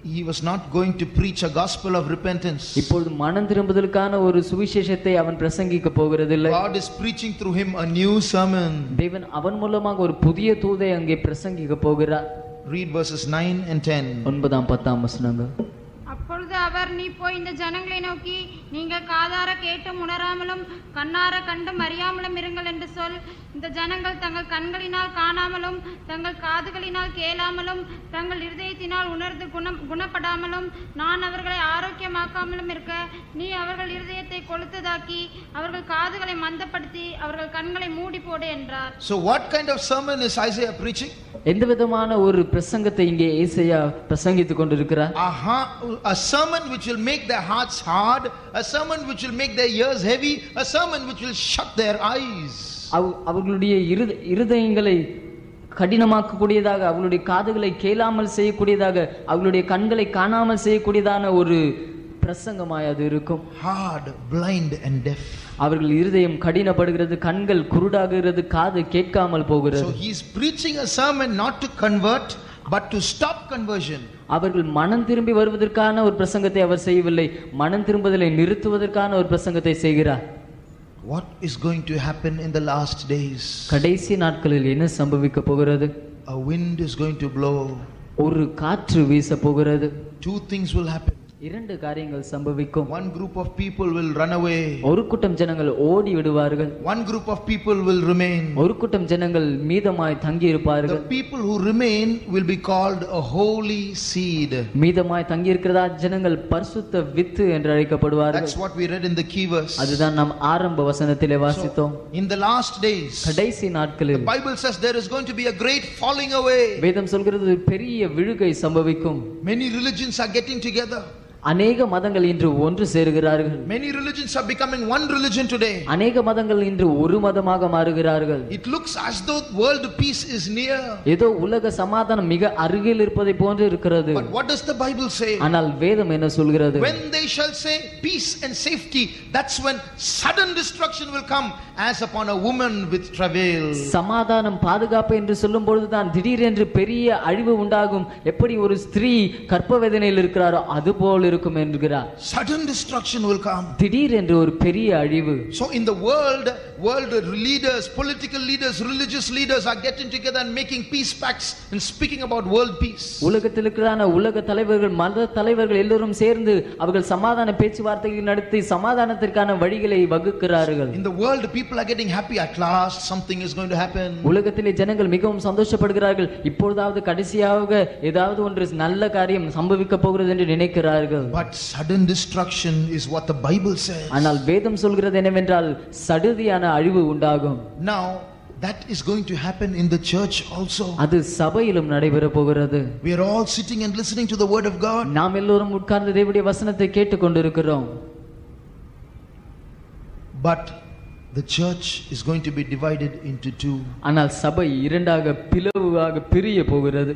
he was not going to preach a gospel of repentance. இப்பொழுது மனம் திரும்புதலுக்கான ஒரு சுவிசேஷத்தை அவன் பிரசங்கிக்க போகிறதில்லை God is preaching through him a new sermon. தேவன் அவன் மூலமாக ஒரு புதிய தூதை அங்கே பிரசங்கிக்க போகிறார் Read verses 9 and 10. ஒன்பதாம் பத்தாம் வசனங்கள் அப்பொழுது அவர் நீ போய் இந்த ஜனங்களை நோக்கி நீங்கள் காதார கேட்டும் உணராமலும் கண்ணார கண்டும் அறியாமலும் இருங்கள் என்று சொல் இந்த ஜனங்கள் தங்கள் கண்களினால் காணாமலும் தங்கள் காதுகளினால் கேளாமலும் தங்கள் இருதயத்தினால் உணர்ந்து குணம் குணப்படாமலும் நான் அவர்களை ஆரோக்கியமாக்காமலும் இருக்க நீ அவர்கள் இருதயத்தை கொளுத்ததாக்கி அவர்கள் காதுகளை மந்தப்படுத்தி அவர்கள் கண்களை மூடி போடு என்றார் So, what kind of sermon is Isaiah preaching? எந்த விதமான ஒரு பிரசங்கத்தை இங்கே ஏசையா பிரசங்கித்துக் கொண்டிருக்கிறார் A, ha- a sermon which will make their hearts hard, a sermon which will make their ears heavy, a sermon which will shut their eyes. அவ- அவர்களுடைய இருத இருதயங்களை கடினமாக்கக்கூடியதாக அவர்களுடைய காதுகளை கேளாமல் செய்யக்கூடியதாக அவர்களுடைய கண்களை காணாமல் செய்யக்கூடியதான ஒரு பிரசங்கமாய் அது இருக்கும் Hard, blind, and deaf. அவர்கள் இருதயம் கடினப்படுகிறது கண்கள் குருடாகிறது காது கேட்காமல் போகிறது So, he's preaching a sermon not to convert, but to stop conversion. அவர்கள் மனம் திரும்பி வருவதற்கான ஒரு பிரசங்கத்தை அவர் செய்யவில்லை மனம் திரும்புதலை நிறுத்துவதற்கான ஒரு பிரசங்கத்தை செய்கிறார் What is going to happen in the last days? கடைசி நாட்களில் என்ன சம்பவிக்க போகிறது A wind is going to blow. ஒரு காற்று வீச போகிறது Two things will happen. இரண்டு காரியங்கள் சம்பவிக்கும் One group of people will run away, ஒரு கூட்டம் ஜனங்கள் ஓடி விடுவார்கள் one group of people will remain. ஒரு கூட்டம் ஜனங்கள் மீதமாய் தங்கி The இருப்பார்கள் people who remain will be called a holy seed. மீதமாய் தங்கி இருக்கிறதா ஜனங்கள் பரிசுத்த வித்து என்று அழைக்கப்படுவார்கள் That's what we read in the key verse. அதுதான் நாம் ஆரம்ப வசனத்திலே வாசித்தோம் In the last days, கடைசி the நாட்களில் Bible says there is going to be a great falling away. வேதம் சொல்கிறது பெரிய விழுகை சம்பவிக்கும் Many religions are getting together. அநேக மதங்கள் இன்று ஒன்று சேருகிறார்கள் Many religions are becoming one religion today. அநேக மதங்கள் இன்று ஒரு மதமாக மாறுகிறார்கள் It looks as though world peace is near. ஏதோ உலக சமாதானம் மிக அருகில் இருப்பதை போன்று இருக்கிறது But what does the Bible say? ஆனால் வேதம் என்ன சொல்கிறது When they shall say peace and safety, that's when sudden destruction will come as upon a woman with travail. சமாதானம் பாதுகாப்பு என்று சொல்லும் பொழுதுதான் திடீரென்று பெரிய அழிவு உண்டாகும் எப்படி ஒரு ஸ்திரீ கற்ப வேதனையில் இருக்கிறாரோ அது போல் இருக்கும் என்கிறார் Sudden destruction will come. திடீரென்று ஒரு பெரிய அழிவு So in the world, world leaders, political leaders, religious leaders are getting together and making peace pacts and speaking about world peace. உலகத்தில் இருக்கிறான உலக தலைவர்கள் மத தலைவர்கள் எல்லோரும் சேர்ந்து அவர்கள் சமாதான பேச்சுவார்த்தைகள் நடத்தி சமாதானத்திற்கான வழிகளை வகுக்கிறார்கள் In the world, people are getting happy. At last, something is going to happen. உலகத்திலே ஜனங்கள் மிகவும் சந்தோஷப்படுகிறார்கள் இப்பொழுதாவது கடைசியாக ஏதாவது ஒன்று நல்ல காரியம் சம்பவிக்க போகிறது என்று நினைக்கிறார்கள் But sudden destruction is what the Bible says. ஆனால் வேதம் சொல்கிறது என்னவென்றால் சடுதியான அழிவு உண்டாகும் Now, that is going to happen in the church also. அது சபையிலும் நடைபெற போகிறது We are all sitting and listening to the word of God. நாம் எல்லோரும் உட்கார்ந்து தேவனுடைய வசனத்தை கேட்டுக்கொண்டிருக்கிறோம் But the church is going to be divided into two. ஆனால் சபை இரண்டாக பிளவாக பிரிய போகிறது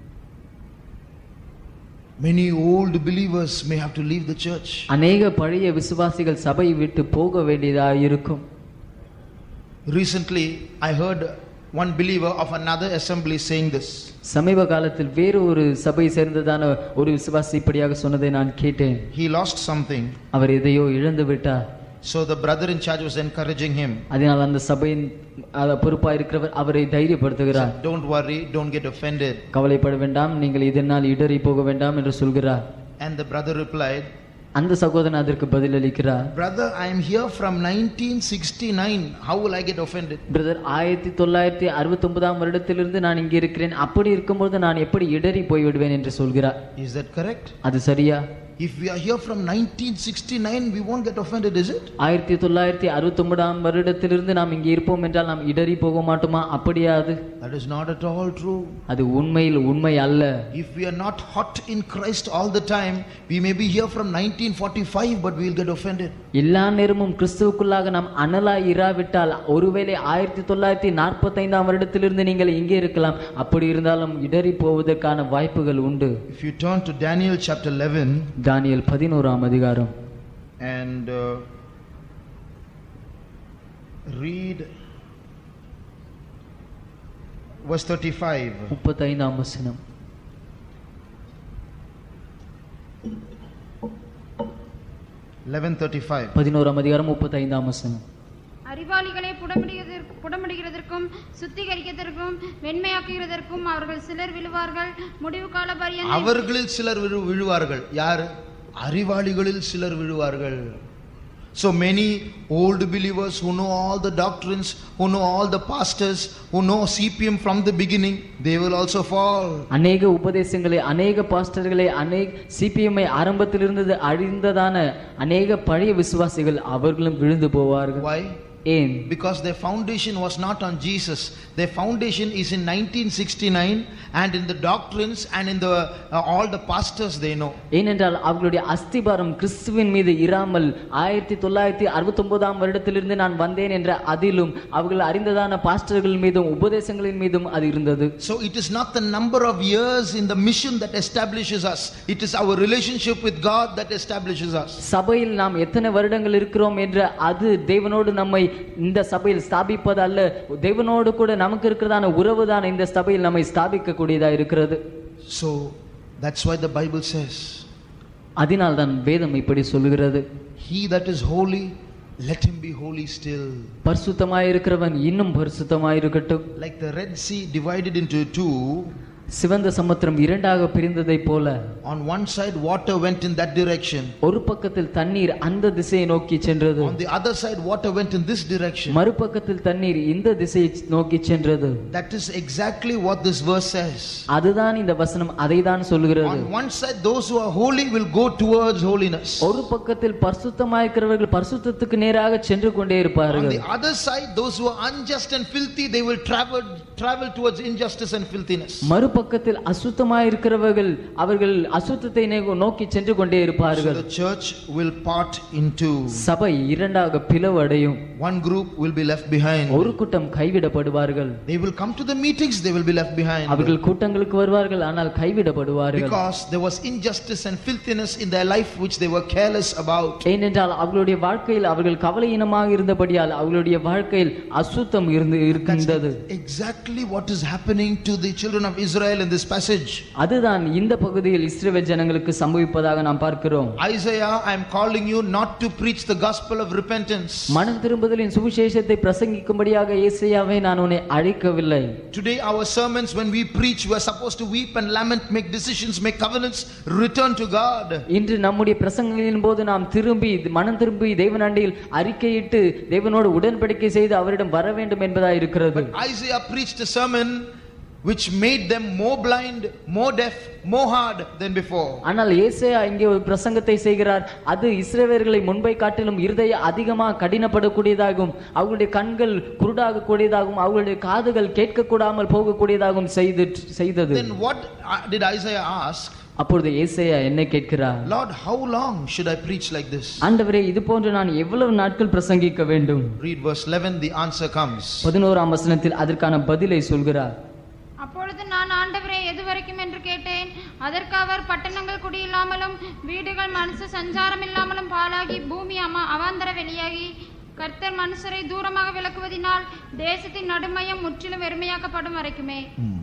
Many old believers may have to leave the church. அநேக பழைய விசுவாசிகள் சபை விட்டு போக வேண்டியதாக இருக்கும் Recently, I heard one believer of another assembly saying this. சமீப காலத்தில் வேறு ஒரு சபை சேர்ந்ததான ஒரு விசுவாசி இப்படியாக சொன்னதை நான் கேட்டேன் He lost something. அவர் எதையோ இழந்து விட்டார் So the brother in charge was encouraging him. அதனால் அந்த சபையின் அஹ், பொறுப்பாக இருக்கிறவர் அவரை தைரியப்படுத்துகிறார் Don't worry, don't get offended. கவலைப்பட வேண்டாம் நீங்கள் இதனால் இடறி போக வேண்டாம் என்று சொல்கிறார் And the brother replied, அந்த சகோதரன் அதற்கு பதிலளிக்கிறார் Brother, I am here from 1969. How will I get offended? Brother ஆயிரத்தி தொள்ளாயிரத்தி அறுபத்தி ஒன்பதாம் வருடத்திலிருந்து நான் இங்கே இருக்கிறேன் அப்படி இருக்கும்போது நான் எப்படி இடறி போய்விடுவேன் என்று சொல்கிறார் Is that correct? அது சரியா If we are here from 1969, we won't get offended, is it? ஆயிரத்தி தொள்ளாயிரத்தி அறுபத்தி ஒன்பதாம் வருடத்திலிருந்து நாம் இங்கே இருப்போம் என்றால் நாம் இடறி போக மாட்டோமா அப்படியா அது That is not at all true. அது உண்மையில் உண்மை அல்ல If we are not hot in Christ all the time, we may be here from 1945, but we will get offended. எல்லா நேரமும் கிறிஸ்துவுக்குள்ளாக நாம் அனலாய் இராவிட்டால் ஒருவேளை ஆயிரத்தி தொள்ளாயிரத்தி நாற்பத்தைந்தாம் வருடத்திலிருந்து நீங்கள் இங்கே இருக்கலாம் அப்படி இருந்தாலும் இடறி போவதற்கான வாய்ப்புகள் உண்டு If you turn to Daniel chapter 11 Daniel பதினோராம் அதிகாரம் and uh, read verse 35. முப்பத்தைந்தாம் வசனம் 1135. பதினோராம் அதிகாரம் முப்பத்தி ஐந்தாம் வசனம் அறிவாளிகளை புடமிடுகிறதற்கு புடமிடுகிறதற்கும் சுத்திகரிக்கிறதற்கும் வெண்மையாக்குகிறதற்கும் அவர்கள் சிலர் விழுவார்கள் முடிவு கால பரியந்தம் அவர்களில் சிலர் விழு விழுவார்கள் யார் அறிவாளிகளில் சிலர் விழுவார்கள் so many old believers who know all the doctrines who know all the pastors who know cpm from the beginning they will also fall அநேக உபதேசங்களை அநேக பாஸ்டர்களை அநேக சிபிஎம்ஐ ஆரம்பத்தில் இருந்தது அழிந்ததான அநேக பழைய விசுவாசிகள் அவர்களும் விழுந்து போவார்கள் why ஏன் because their foundation was not on jesus their foundation is in 1969 and in the doctrines and in the uh, all the pastors they know ஏனென்றால் அவர்களுடைய அஸ்திபாரம் கிறிஸ்துவின் மீது இராமல் ஆயிரத்தி தொள்ளாயிரத்தி அறுபத்தி ஒன்பதாம் வருடத்திலிருந்து நான் வந்தேன் என்ற அதிலும் அவர்கள் அறிந்ததான பாஸ்டர்கள் மீதும் உபதேசங்களின் மீதும் அது இருந்தது So it is not the number of years in the mission that establishes us. It is our relationship with God that establishes us. சபையில் நாம் எத்தனை வருடங்கள் இருக்கிறோம் என்ற அது தேவனோடு நம்மை இந்த சபையில் ஸ்தாபிப்பது அல்ல தேவனோடு கூட நமக்கு இருக்கிறதான உறவு தான் இந்த சபையில் நம்மை ஸ்தாபிக்க கூடியதா இருக்கிறது So that's why the Bible says, அதனால் தான் வேதம் இப்படி சொல்லுகிறது He that is holy, let him be holy still. பரிசுத்தமாய் இருக்கிறவன் இன்னும் பரிசுத்தமாய் இருக்கட்டும் Like the Red Sea divided into two, சிவந்த சமுத்திரம் இரண்டாக பிரிந்ததை போல on one side water went in that direction, ஒரு பக்கத்தில் தண்ணீர் அந்த திசையை நோக்கி சென்றது on the other side water went in this direction. மறுபக்கத்தில் தண்ணீர் இந்த திசையை நோக்கி சென்றது That is exactly what this verse says. அதுதான் இந்த வசனம் அதை தான் சொல்லுகிறது On one side, those who are holy will go towards holiness. ஒரு பக்கத்தில் பரிசுத்தமாயிருக்கிறவர்கள் பரிசுத்தத்துக்கு நேராக சென்று கொண்டே On இருப்பார்கள் the other side, those who are unjust and filthy, they will travel travel towards injustice and filthiness. மறுபக்கத்தில் அசுத்தமாயிருக்கிறவர்கள் அவர்கள் அசுத்தத்தை நே- நோக்கி சென்று கொண்டே So இருப்பார்கள் the church will part into சபை இரண்டாக பிளவடையும் one group will be left behind. ஒரு கூட்டம் கைவிடப்படுவார்கள் They will come to the meetings, they will be left behind. அவர்கள் கூட்டங்களுக்கு வருவார்கள் ஆனால் கைவிடப்படுவார்கள் Because there was injustice and filthiness in their life which they were careless about. ஏனென்றால் அவர்களுடைய வாழ்க்கையில் அவர்கள் கவலையினமாக இருந்தபடியால் அவர்களுடைய வாழ்க்கையில் அசுத்தம் இருந்து That's இருக்கின்றது exactly what is happening to the children of Israel in this passage. அதுதான் இந்த பகுதியில் இஸ்ரவேல் ஜனங்களுக்கு சம்பவிப்பதாக நாம் பார்க்கிறோம் Isaiah, I am calling you not to preach the gospel of repentance. மனம் திரும்புதலின் சுவிசேஷத்தை பிரசங்கிக்கும்படியாக இயேசையாவை நான் உன்னை அழைக்கவில்லை Today, our sermons, when we preach, we are supposed to weep and lament, make decisions, make covenants, return to God. இன்று நம்முடைய பிரசங்கங்களின் போது நாம் திரும்பி மனம் திரும்பி தேவனண்டையில் அறிக்கையிட்டு தேவனோடு உடன்படிக்கை செய்து அவரிடம் வர வேண்டும் என்பதாக இருக்கிறது Isaiah preached a sermon which made them more blind, more deaf, more hard than before. ஆனால் ஏசையா இங்கே ஒரு பிரசங்கத்தை செய்கிறார் அது இஸ்ரவேலர்களை முன்பை காட்டிலும் இருதய அதிகமாக கடினப்படக்கூடியதாகவும் அவர்களுடைய கண்கள் குருடாகக்கூடியதாகவும் அவர்களுடைய காதுகள் கேட்கக்கூடாமல் போகக்கூடியதாகவும் செய்து செய்தது Then what uh, did Isaiah ask? அப்பொழுது ஏசையா என்ன கேட்கிறார் Lord, how long should I preach like this? ஆண்டவரே இது போன்று நான் எவ்வளவு நாட்கள் பிரசங்கிக்க வேண்டும் Read verse 11, the answer comes. பதினோராம் வசனத்தில் அதற்கான பதிலை சொல்கிறார் அப்பொழுது நான் ஆண்டவரே எது வரைக்கும் என்று கேட்டேன் அதற்கு அவர் பட்டணங்கள் குடியில்லாமலும் வீடுகள் மனுஷ சஞ்சாரம் இல்லாமலும் பாழாகி பூமி அம அவாந்தர வெளியாகி கர்த்தர் மனுஷரை தூரமாக விலக்குவதினால் தேசத்தின் நடுமையம் முற்றிலும் வெறுமையாக்கப்படும் வரைக்குமே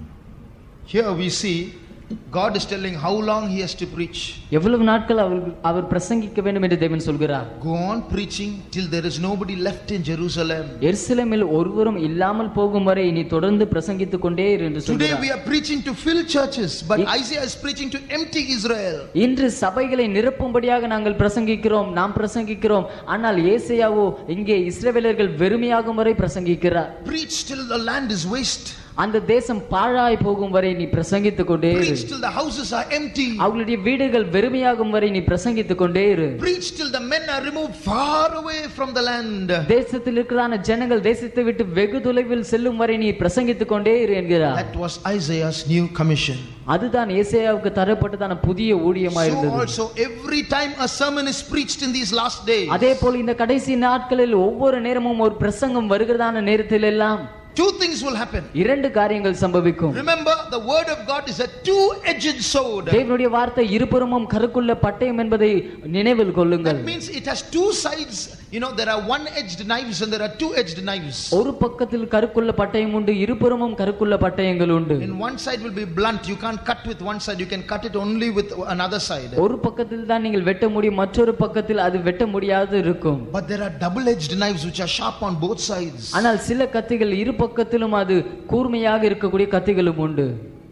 Here we see God is telling how long he has to preach. எவ்வளவு நாட்கள் அவர் அவர் பிரசங்கிக்க வேண்டும் என்று தேவன் சொல்கிறார் Go on preaching till there is nobody left in Jerusalem. எருசலேமில் ஒருவரும் இல்லாமல் போகும் வரை நீ தொடர்ந்து பிரசங்கித்துக் கொண்டே இரு என்று Today சொல்கிறார் we are preaching to fill churches, but It- Isaiah is preaching to empty Israel. இன்று சபைகளை நிரப்பும்படியாக நாங்கள் பிரசங்கிக்கிறோம் நாம் பிரசங்கிக்கிறோம் ஆனால் ஏசையாவோ இங்கே இஸ்ரவேலர்கள் வெறுமையாகும் வரை பிரசங்கிக்கிறார் Preach till the land is waste. அந்த தேசம் பாழாய் போகும் வரை நீ பிரசங்கித்துக் கொண்டே இரு Preach till the houses are empty. அவர்களுடைய வீடுகள் வெறுமையாகும் வரை நீ பிரசங்கித்துக் கொண்டே இரு Preach till the men are removed far away from the land. தேசத்தில் இருக்கிறான ஜனங்கள் தேசத்தை விட்டு வெகு தொலைவில் செல்லும் வரை நீ பிரசங்கித்துக் கொண்டே இரு என்கிறார் That was Isaiah's new commission. அதுதான் ஏசையாவுக்கு தரப்பட்டதான புதிய ஊழியமா So இருந்தது also every time a sermon is preached in these last days, அதே போல் இந்த கடைசி நாட்களில் ஒவ்வொரு நேரமும் ஒரு பிரசங்கம் வருகிறதான நேரத்தில் எல்லாம் two things will happen. இரண்டு காரியங்கள் சம்பவிக்கும் Remember, the word of God is a two-edged sword. தேவனுடைய வார்த்தை இருபுறமும் கருக்குள்ள பட்டயம் என்பதை நினைவில் கொள்ளுங்கள் That means it has two sides You know, there are one edged knives and there are two edged knives. ஒரு பக்கத்தில் கருக்குள்ள பட்டயம் உண்டு இருபுறமும் கருக்குள்ள பட்டயங்கள் உண்டு In one side will be blunt. You can't cut with one side. You can cut it only with another side. ஒரு பக்கத்தில் தான் நீங்கள் வெட்ட முடியும் மற்றொரு பக்கத்தில் அது வெட்ட முடியாது இருக்கும் But there are double edged knives which are sharp on both sides. ஆனால் சில கத்திகள் இரு பக்கத்திலும் அது கூர்மையாக இருக்கக்கூடிய கத்திகளும் உண்டு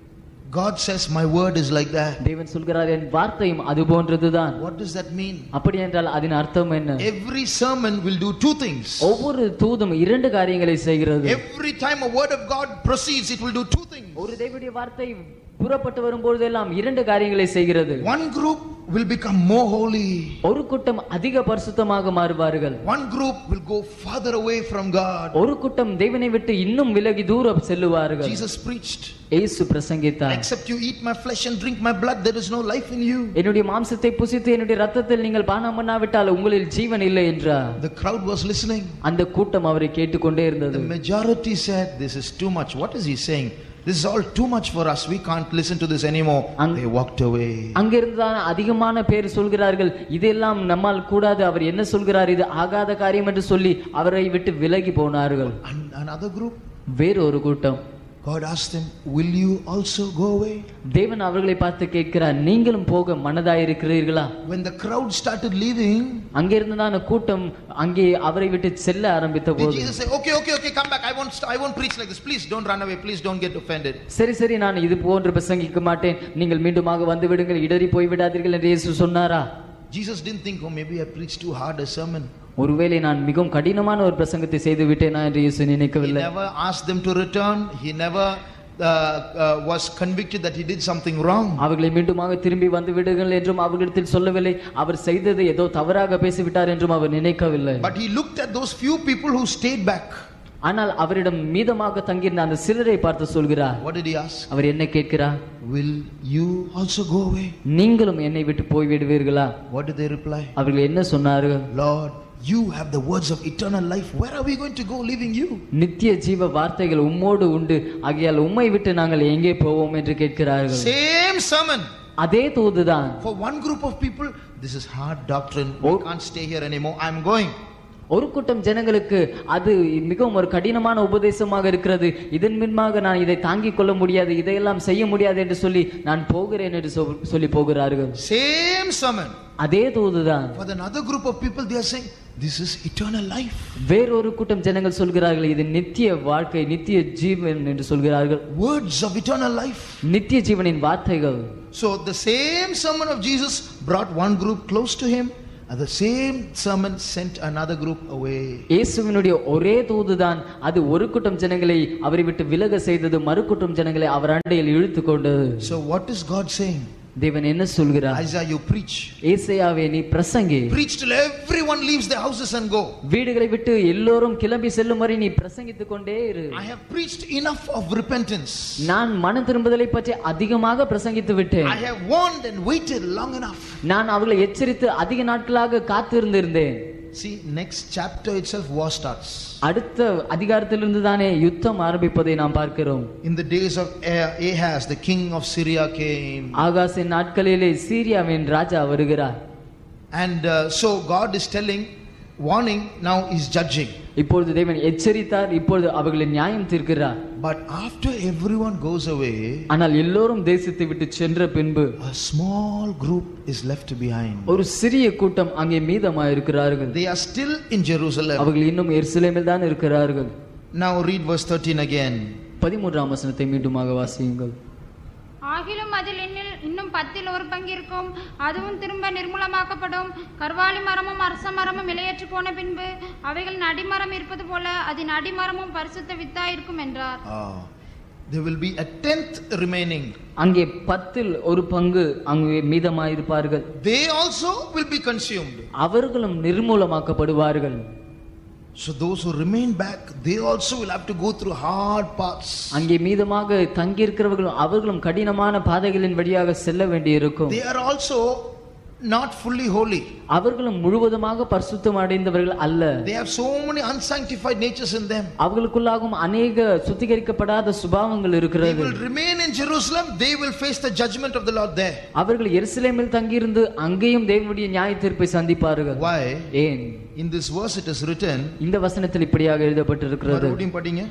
God says, My word is like that. தேவன் சொல்கிறார் என் வார்த்தையும் அது போன்றதுதான் What does that mean? அப்படி என்றால் அதன் அர்த்தம் என்ன Every sermon will do two things. ஒவ்வொரு தூதும் இரண்டு காரியங்களை செய்கிறது Every time a word of God proceeds, it will do two things. ஒரு தேவனுடைய வார்த்தை புறப்பட்டு வரும்பொழுதெல்லாம் இரண்டு காரியங்களை செய்கிறது One group will become more holy. ஒரு கூட்டம் அதிக பரிசுத்தமாக மாறுவார்கள் One group will go farther away from God. ஒரு கூட்டம் தேவனை விட்டு இன்னும் விலகி தூரம் செல்லுவார்கள் Jesus preached, இயேசு பிரசங்கித்தார் Except you eat my flesh and drink my blood, there is no life in you. என்னுடைய மாம்சத்தை புசித்து என்னுடைய ரத்தத்தில் நீங்கள் பானம் பண்ணாவிட்டால் உங்களில் ஜீவன் இல்லை என்றார் The crowd was listening. அந்த கூட்டம் அவரை கேட்டுக்கொண்டே The இருந்தது majority said, This is too much. What is he saying? This is all too much for us. We can't listen to this anymore. Ang- They walked away. அங்கிருந்துதான் அதிகமான பேர் சொல்கிறார்கள் இதெல்லாம் நம்மால் கூடாது அவர் என்ன சொல்கிறார் இது ஆகாத காரியம் என்று சொல்லி அவரை விட்டு விலகி போனார்கள் And another group, வேறொரு கூட்டம் God asked them, Will you also go away? தேவன் அவர்களை பார்த்து கேட்கிறார் நீங்களும் போக மனதாயிருக்கிறீர்களா When the crowd started leaving, அங்கிருந்துதான் அந்த கூட்டம் அங்கே அவரை விட்டு செல்ல ஆரம்பித்த did போது Jesus say, Okay, okay, okay, come back. I won't, st- I won't preach like this. Please don't run away. Please don't get offended. சரி சரி நான் இது போன்று பிரசங்கிக்க மாட்டேன் நீங்கள் மீண்டுமாக வந்து விடுங்கள் இடறி போய் விடாதீர்கள் என்று இயேசு சொன்னாரா Jesus didn't think, Oh, maybe I preached too hard a sermon. ஒருவேளை நான் மிகவும் கடினமான ஒரு பிரசங்கத்தை செய்து விட்டேனா என்று இயேசு He நினைக்கவில்லை never asked them to return. He never uh, uh, was convicted that he did something wrong. அவர்களை மீண்டுமாக திரும்பி வந்து விடுங்கள் என்றும் அவர்களிடத்தில் சொல்லவில்லை அவர் செய்தது ஏதோ தவறாக பேசிவிட்டார் என்றும் அவர் நினைக்கவில்லை But he looked at those few people who stayed back. ஆனால் அவரிடம் மீதமாக தங்கியிருந்த அந்த சிலரை பார்த்து சொல்கிறார் What did he ask? அவர் என்ன கேட்கிறார் Will you also go away? நீங்களும் என்னை விட்டு போய் விடுவீர்களா What did they reply? அவர்கள் என்ன சொன்னார்கள் Lord, you have the words of eternal life. Where are we going to go leaving you? நித்திய ஜீவ வார்த்தைகள் உம்மோடு உண்டு ஆகையால் உம்மை விட்டு நாங்கள் எங்கே போவோம் என்று கேட்கிறார்கள் Same sermon. அதே தூதுதான் For one group of people, this is hard doctrine. We Oh. can't stay here anymore. I'm going. ஒரு கூட்டம் ஜனங்களுக்கு அது மிகவும் ஒரு கடினமான உபதேசமாக இருக்கிறது இதன் பின்பாக நான் இதை தாங்கிக் கொள்ள முடியாது இதையெல்லாம் செய்ய முடியாது என்று சொல்லி நான் போகிறேன் என்று சொல்- சொல்லி போகிறார்கள் Same sermon. அதே தூதுதான் For another group of people, they are saying, This is eternal life. வேறொரு கூட்டம் ஜனங்கள் சொல்கிறார்கள் இது நித்திய வாழ்க்கை நித்திய ஜீவன் என்று சொல்கிறார்கள் Words of eternal life. நித்திய ஜீவனின் வார்த்தைகள் So the same sermon of Jesus brought one group close to him, and the same sermon sent another group away. இயேசுவினுடைய ஒரே தூதுதான் அது ஒரு கூட்டம் ஜனங்களை அவரை விட்டு விலக செய்தது மறு கூட்டம் ஜனங்களை அவர் அண்டையில் இழுத்து கொண்டது So what is God saying? தேவன் என்ன சொல்கிறார் Isaiah, you preach. ஏசையாவே நீ பிரசங்கி Preach till everyone leaves their houses and go. வீடுகளை விட்டு எல்லோரும் கிளம்பி செல்லும் வரை நீ பிரசங்கித்துக் கொண்டே இரு I have preached enough of repentance. நான் மன திரும்புதலை பற்றி அதிகமாக பிரசங்கித்து விட்டேன் I have warned and waited long enough. நான் அவர்களை எச்சரித்து அதிக நாட்களாக காத்திருந்திருந்தேன் See, next chapter itself, war starts. அடுத்த அதிகாரத்திலிருந்து தானே யுத்தம் ஆரம்பிப்பதை நாம் பார்க்கிறோம் In the days of Ah- Ahaz, the king of Syria came. ஆகாசின் நாட்களிலே சீரியாவின் ராஜா வருகிறார் And uh, so God is telling, warning, now is judging. இப்பொழுது தேவன் எச்சரித்தார் இப்பொழுது அவர்களை நியாயம் தீர்க்கிறார் But after everyone goes away, ஆனால் எல்லோரும் தேசத்தை விட்டு சென்ற பின்பு a small group is left behind. ஒரு சிறிய கூட்டம் அங்கே மீதமாயிருக்கிறார்கள் They are still in Jerusalem. அவர்கள் இன்னும் எருசலேமில் தான் இருக்கிறார்கள் Now read verse 13 again. பதிமூன்றாம் வசனத்தை மீண்டுமாக வாசியுங்கள் ஆகிலும் அதில் இன்னில் இன்னும் பத்தில் ஒரு பங்கு இருக்கும் அதுவும் திரும்ப நிர்மூலமாக்கப்படும் கர்வாலி மரமும் அரச மரமும் இலையற்று போன பின்பு அவைகளின் அடிமரம் இருப்பது போல அதன் அடிமரமும் பரிசுத்த வித்தாயிருக்கும் என்றார் Ah, there will be a tenth remaining. அங்கே பத்தில் ஒரு பங்கு அங்கே மீதமாயிருப்பார்கள் They also will be consumed. அவர்களும் நிர்மூலமாக்கப்படுவார்கள் So those who remain back, they also will have to go through hard paths. அங்கே மீதமாக தங்கியிருக்கிறவர்களும் அவர்களும் கடினமான பாதைகளின் வழியாக செல்ல வேண்டியிருக்கும் They are also not fully holy. அவர்களும் முழுவதுமாக பரிசுத்தம் அடைந்தவர்கள் அல்ல They have so many unsanctified natures in them. அவர்களுக்குள்ளாகும் அநேக சுத்திகரிக்கப்படாத சுபாவங்கள் They இருக்கிறது will remain in Jerusalem, they will face the judgment of the Lord there. அவர்கள் எருசலேமில் தங்கியிருந்து அங்கேயும் தேவனுடைய நியாய தீர்ப்பை சந்திப்பார்கள் Why? ஏன் In this verse it is written, இந்த வசனத்தில் இப்படியாக எழுதப்பட்டிருக்கிறது மறுபடியும் படிங்க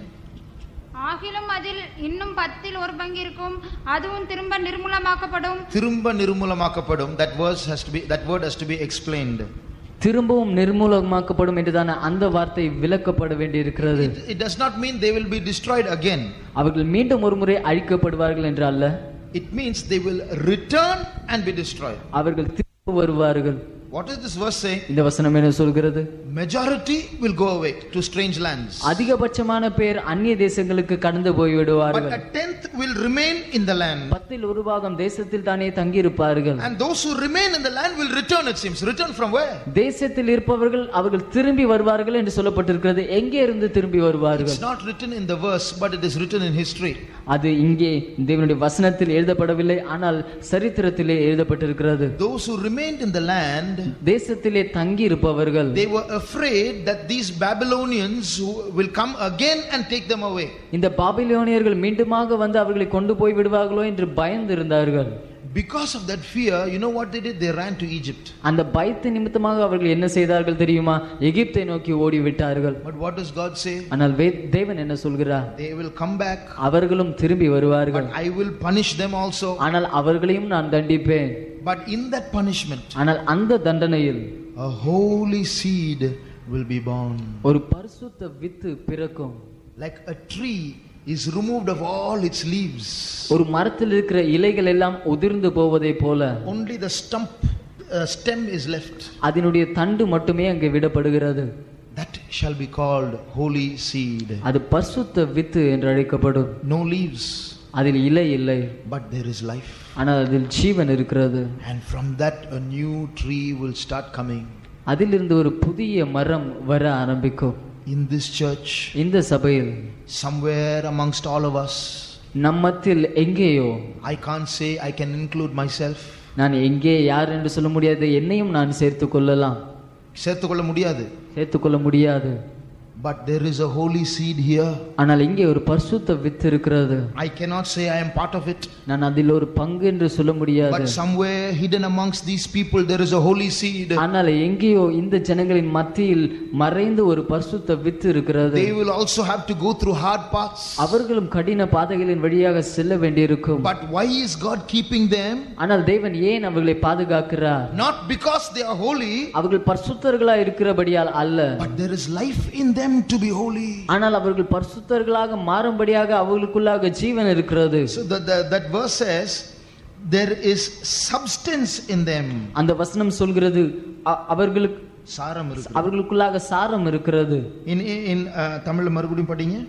ஆகிலும் அதில் இன்னும் பத்தில் ஒரு பங்கு இருக்கும் அதுவும் திரும்ப நிர்மூலமாக்கப்படும் திரும்ப நிர்மூலமாக்கப்படும் that verse has to be that word has to be explained திரும்பவும் நிர்மூலமாக்கப்படும் என்றுதான அந்த வார்த்தை விளக்கப்பட வேண்டியிருக்கிறது it, it does not mean they will be destroyed again அவர்கள் மீண்டும் ஒரு முறை அழிக்கப்படுவார்கள் என்று அல்ல it means they will return and be destroyed அவர்கள் திரும்ப வருவார்கள் what is this verse saying இந்த வசனம் என்ன சொல்கிறது majority will go away to strange lands அதிகபட்சமான பேர் அந்நிய தேசங்களுக்கு கடந்து போய் but விடுவார்கள் a tenth will remain in the land பத்தில் ஒரு பாகம் தேசத்தில் தானே தங்கியிருப்பார்கள் and those who remain in the land will return it seems return from where தேசத்தில் இருப்பவர்கள் அவர்கள் திரும்பி வருவார்கள் என்று சொல்லப்பட்டிருக்கிறது எங்கே இருந்து திரும்பி வருவார்கள் it's not written in the verse but it is written in history அது இங்கே தேவனுடைய வசனத்தில் எழுதப்படவில்லை ஆனால் சரித்திரத்திலே எழுதப்பட்டிருக்கிறது those who remained in the land தேசத்திலே தங்கி இருப்பவர்கள் they were afraid that these babylonians who will come again and take them away இந்த பாபிலோனியர்கள் மீண்டுமாக வந்து அவர்களை கொண்டு போய் விடுவார்களோ என்று பயந்து இருந்தார்கள் because of that fear you know what they did they ran to egypt அந்த பயத்து நிமித்தமாக அவர்கள் என்ன செய்தார்கள் தெரியுமா எகிப்தை நோக்கி ஓடி விட்டார்கள் but what does god say ஆனால் வே- தேவன் என்ன சொல்கிறார் they will come back அவர்களும் திரும்பி வருவார்கள் but i will punish them also ஆனால் அவர்களையும் நான் தண்டிப்பேன் but in that punishment ஆனால் அந்த தண்டனையில் a holy seed will be born ஒரு பரிசுத்த வித்து பிறக்கும் like a tree is removed of all its leaves ஒரு மரத்தில் இருக்கிற இலைகள் எல்லாம் உதிர்ந்து போவதை போல only the stump uh, stem is left அதனுடைய தண்டு மட்டுமே அங்கே விடப்படுகிறது that shall be called holy seed அது பரிசுத்த வித்து என்று அழைக்கப்படும் no leaves அதில் இலை இல்லை but there is life ஆனால் அதில் ஜீவன் இருக்கிறது and from that a new tree will start coming அதிலிருந்து ஒரு புதிய மரம் வர ஆரம்பிக்கும் in this church இந்த சபையில் somewhere amongst all of us நம்மத்தில் எங்கேயோ i can't say i can include myself நான் எங்கே யார் என்று சொல்ல முடியாது என்னையும் நான் சேர்த்து கொள்ளலாம் சேர்த்துக்கொள்ள முடியாது சேர்த்துக்கொள்ள முடியாது but there is a holy seed here ஆனால் இங்கே ஒரு பரிசுத்த வித்து இருக்கிறது i cannot say i am part of it நான் அதில் ஒரு பங்கு என்று சொல்ல முடியாது but somewhere hidden amongst these people there is a holy seed ஆனால் எங்கேயோ இந்த ஜனங்களின் மத்தியில் மறைந்து ஒரு பரிசுத்த வித்து இருக்கிறது they will also have to go through hard paths அவர்களும் கடின பாதைகளின் வழியாக செல்ல வேண்டியிருக்கும் but why is god keeping them ஆனால் தேவன் ஏன் அவர்களை பாதுகாக்கிறார் not because they are holy அவர்கள் பரிசுத்தர்களா இருக்கிறபடியால் அல்ல but there is life in them to be holy ஆனால் அவர்கள் பரிசுத்தர்களாக மாறும்படியாக அவர்களுக்குள்ளாக ஜீவன் இருக்கிறது so the, the, that verse says there is substance in them அந்த வசனம் சொல்கிறது அ- அவர்களுக்கு சாரம் இருக்கு அவர்களுக்குள்ளாக சாரம் இருக்கிறது in in, in uh, தமிழ்ல மறுபடியும் படிங்க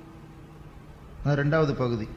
அஹ், ரெண்டாவது பகுதி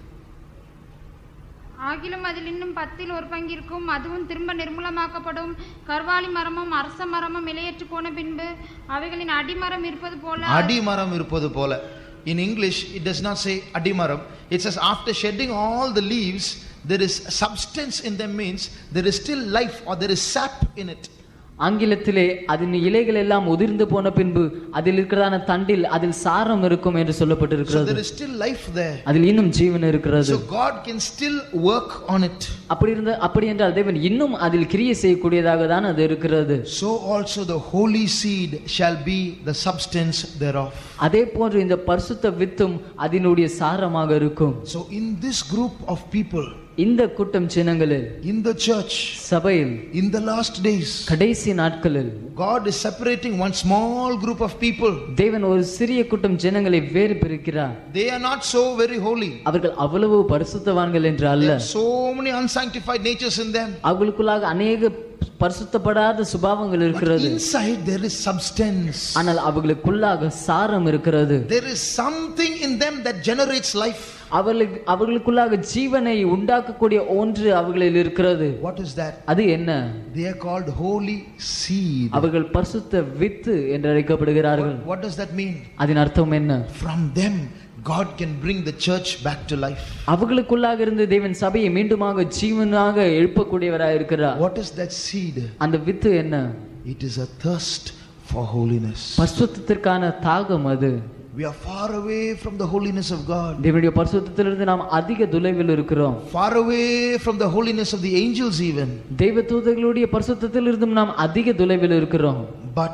ஆகிலும் அதில் இன்னும் பத்தில் ஒரு பங்கு இருக்கும் அதுவும் திரும்ப நிர்மூலமாக்கப்படும் கர்வாலி மரமும் அரச மரமும் இலையற்று போன பின்பு அவைகளின் அடிமரம் இருப்பது போல அடிமரம் இருப்பது போல in english it does not say அடிமரம் it says after shedding all the leaves there is substance in them means there is still life or there is sap in it ஆங்கிலத்திலே அதன் இலைகள் எல்லாம் உதிர்ந்து போன பின்பு அதில் இருக்கிறதான தண்டில் அதில் சாரம் இருக்கும் என்று so சொல்லப்பட்டிருக்கிறது there is still life there அதில் இன்னும் ஜீவன் இருக்கிறது so god can still work on it அப்படி இருந்த அப்படி என்றால் தேவன் இன்னும் அதில் கிரியை செய்யக்கூடியதாக தான் அது இருக்கிறது so also the holy seed shall be the substance thereof அதே போன்று இந்த பரிசுத்த வித்தும் அதனுடைய சாரமாக இருக்கும் so in this group of people இந்த கூட்டம் சின்னங்களில் in the church சபையில் in the last days கடைசி நாட்களில் god is separating one small group of people தேவன் ஒரு சிறிய கூட்டம் ஜனங்களை வேறு பிரிக்கிறார் they are not so very holy அவர்கள் அவ்வளவு பரிசுத்தவான்கள் என்று அல்ல There are so many unsanctified natures in them. அவர்களுக்குள்ளாக அநேக பரிசுத்தப்படாத சுபாவங்கள் But இருக்கிறது inside there is substance. ஆனால் அவர்களுக்குள்ளாக சாரம் இருக்கிறது There is something in them that generates life. அவர்களுக்கு அவர்களுக்குள்ளாக ஜீவனை உண்டாக்கக்கூடிய ஒன்று அவர்களில் இருக்கிறது What is that? அது என்ன They are called holy seed. அவர்கள் பரிசுத்த வித்து என்று அழைக்கப்படுகிறார்கள் What, what does that mean? அதன் அர்த்தம் என்ன From them God can bring the church back to life. அவர்களுக்குள்ளாக இருந்து தேவன் சபையை மீண்டுமாக ஜீவனாக எழுப்பக்கூடியவராய் இருக்கிறார் What is that seed? அந்த வித்து என்ன It is a thirst for holiness. பரிசுத்தத்திற்கான தாகம் அது We are far away from the holiness of God, தேவனுடைய பரிசுத்தத்திலிருந்து நாம் அதிக தொலைவில் இருக்கிறோம் far away from the holiness of the angels, even. தெய்வ தூதர்களுடைய பரிசுத்தத்திலிருந்தும் நாம் அதிக தொலைவில் இருக்கிறோம் But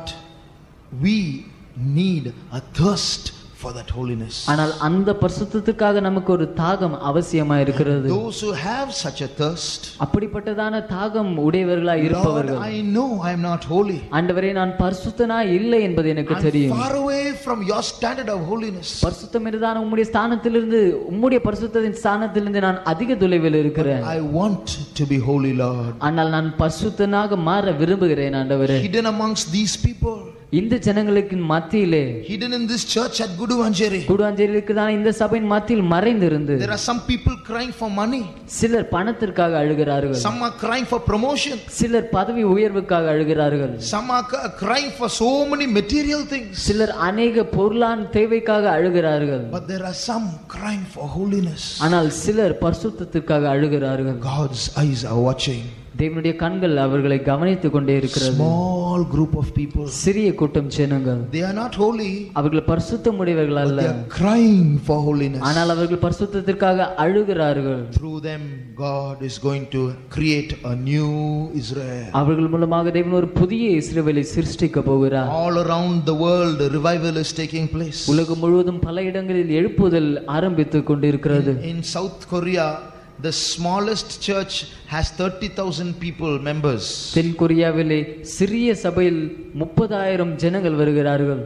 we need a thirst for that holiness. ஆனால் அந்த பரிசுத்தத்துக்காக நமக்கு ஒரு தாகம் அவசியமா இருக்கிறது Those who have such a thirst, அப்படிப்பட்டதான தாகம் உடையவர்களாய் Lord, இருப்பவர்கள் I know I am not holy. ஆண்டவரே நான் பரிசுத்தனா இல்லை என்பது எனக்கு I'm தெரியும் far away from your standard of holiness. பரிசுத்தம் இருந்தான உம்முடைய ஸ்தானத்திலிருந்து உம்முடைய பரிசுத்தத்தின் ஸ்தானத்திலிருந்து நான் அதிக தொலைவில் இருக்கிறேன் I want to be holy, Lord. ஆனால் நான் பரிசுத்தனாக மாற விரும்புகிறேன் ஆண்டவரே Hidden amongst these people, இந்த ஜனங்களுக்கு மத்தியிலே hidden in this church at Guduvanjeri, கூடுவாஞ்சேரிக்கு தான் இந்த சபையின் மத்தியில் மறைந்திருந்து there are some people crying for money. சிலர் பணத்திற்காக அழுகிறார்கள் Some are crying for promotion. சிலர் பதவி உயர்வுக்காக அழுகிறார்கள் Some are c- crying for so many material things. சிலர் அநேக பொருளான் தேவைக்காக அழுகிறார்கள் But there are some crying for holiness. ஆனால் சிலர் பரிசுத்தத்திற்காக அழுகிறார்கள் God's eyes are watching. தேவனுடைய கண்கள் அவர்களை கவனித்துக் கொண்டே இருக்கிறது Small group of people. சிறிய கூட்டம் ஜனங்கள் They are not holy, அவர்கள் பரிசுத்தம் உடையவர்கள் but அல்ல they are crying for holiness. ஆனால் அவர்கள் பரிசுத்தத்திற்காக அழுகிறார்கள் Through them, God is going to create a new Israel. அவர்கள் மூலமாக தேவன் ஒரு புதிய இஸ்ரவேலை சிருஷ்டிக்க போகிறார் All around the world, revival is taking place. உலகம் முழுவதும் பல இடங்களில் எழுப்புதல் ஆரம்பித்துக் கொண்டிருக்கிறது In South Korea, the smallest church has 30,000 people, members. தென் கொரியாவிலே சிறிய சபையில் முப்பதாயிரம் ஜனங்கள் வருகிறார்கள்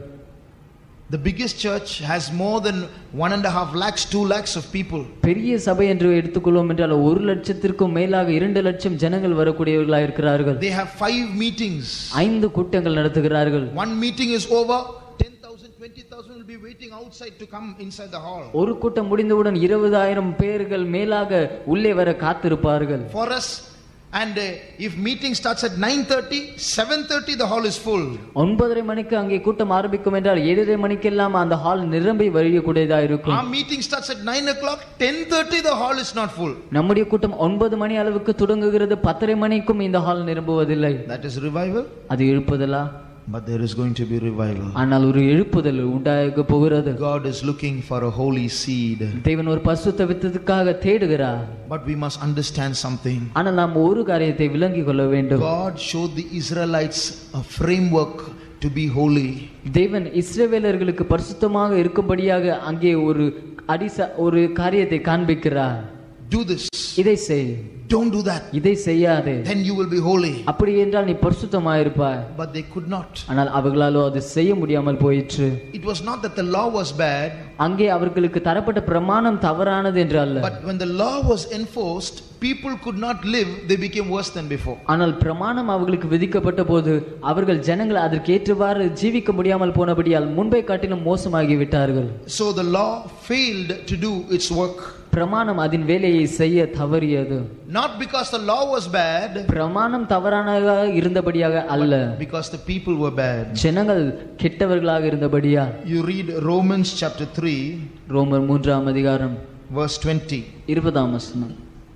The biggest church has more than one and a half lakhs, two lakhs of people. பெரிய சபை என்று எடுத்துக்கொள்வோம் என்றால் ஒரு லட்சத்திற்கும் மேலாக இரண்டு லட்சம் ஜனங்கள் வரக்கூடியவர்களாக இருக்கிறார்கள் They have five meetings. ஐந்து கூட்டங்கள் நடத்துகிறார்கள் One meeting is over, 10,000, 20,000 will be waiting outside to come inside the hall. ஒரு கூட்டம் முடிந்தவுடன் இருபதாயிரம் பேர்கள் மேலாக உள்ளே வர காத்திருப்பார்கள் For us, and uh, if meeting starts at 9.30, 7.30 the hall is full. ஒன்பதரை மணிக்கு அங்கே கூட்டம் ஆரம்பிக்கும் என்றால் ஏழரை மணிக்கெல்லாம் அந்த ஹால் நிரம்பி வழியக்கூடியதா இருக்கும் Our meeting starts at 9 o'clock, 10.30 the hall is not full. நம்முடைய கூட்டம் ஒன்பது மணி அளவுக்கு தொடங்குகிறது பத்தரை மணிக்கும் இந்த ஹால் நிரம்புவதில்லை That is revival, அது எழுப்புதலா but there is going to be revival. ஆனால் ஒரு எழுப்புதல் உண்டாக போகிறது God is looking for a holy seed. தேவன் ஒரு பசுத்த வித்தத்துக்காக தேடுகிறார் But we must understand something. ஆனால் நாம் ஒரு காரியத்தை விளங்கிக் கொள்ள வேண்டும் God showed the Israelites a framework to be holy. தேவன் இஸ்ரவேலர்களுக்கு பரிசுத்தமாக இருக்கும்படியாக அங்கே ஒரு அடிச ஒரு காரியத்தை காண்பிக்கிறார் Do this. இதை செய் Don't do that. இதை செய்யாதே Then you will be holy. அப்படி என்றால் நீ பரிசுத்தமாயிருப்பாய் But they could not. ஆனால் அவர்களாலோ அது செய்ய முடியாமல் போயிற்று It was not that the law was bad, அங்கே அவர்களுக்கு தரப்பட்ட பிரமாணம் தவறானது என்று அல்ல but when the law was enforced, people could not live, they became worse than before. ஆனால் பிரமாணம் அவர்களுக்கு விதிக்கப்பட்ட போது அவர்கள் ஜனங்கள் அதற்கு ஏற்றவாறு ஜீவிக்க முடியாமல் போனபடியால் முன்பை காட்டிலும் மோசமாகி விட்டார்கள் So the law failed to do its work. பிரமாணம் அதன் வேலையை செய்ய தவறியது Not because the law was bad, பிரமாணம் தவறானதாக இருந்தபடியாக அல்ல because the people were bad. ஜனங்கள் கெட்டவர்களாக இருந்தபடியா You read Romans chapter 3, ரோமர் மூன்றாம் அதிகாரம் verse 20. இருபதாம் வசனம்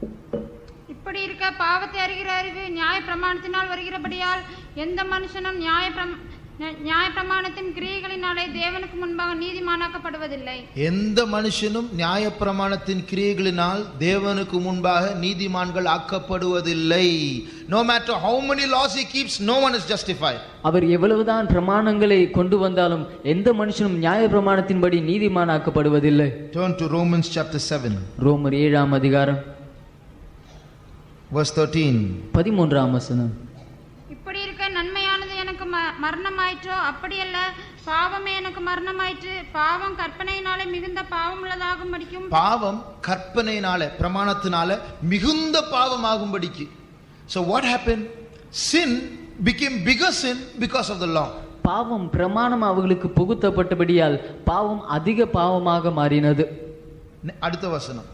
இப்படி இருக்க பாவத்தை அறிகிற அறிவு நியாய பிரமாணத்தினால் வருகிறபடியால் எந்த மனுஷனும் நியாய பிரம்- ந- நியாய பிரமாணத்தின் கிரியைகளினாலே தேவனுக்கு முன்பாக நீதிமானாக்கப்படுவதில்லை எந்த மனுஷனும் நியாயப்பிரமாணத்தின் கிரியைகளினால் தேவனுக்கு முன்பாக நீதிமான்கள் ஆக்கப்படுவதில்லை no matter how many laws he keeps no one is justified அவர் எவ்வளவுதான் பிரமாணங்களை கொண்டு வந்தாலும் எந்த மனுஷனும் நியாய பிரமாணத்தின்படி நீதிமானாக்கப்படுவதில்லை turn to romans chapter 7 ரோமர் ஏழாம் அதிகாரம் verse 13 பதிமூன்றாம் வசனம் இப்படி இருக்க நன்மையானது எனக்கு ம- மரணமாயிற்றோ அப்படியல்ல பாவமே எனக்கு மரணமாயிற்று பாவம் கற்பனையினாலே மிகுந்த பாவம் உள்ளதாகும் படிக்கும் பாவம் கற்பனையினால பிரமாணத்தினால மிகுந்த பாவமாகும்படிக்கு so what happened sin became bigger sin because of the law பாவம் பிரமாணம் அவர்களுக்கு புகுத்தப்பட்டபடியால் பாவம் அதிக பாவமாக மாறினது நெ- அடுத்த வசனம்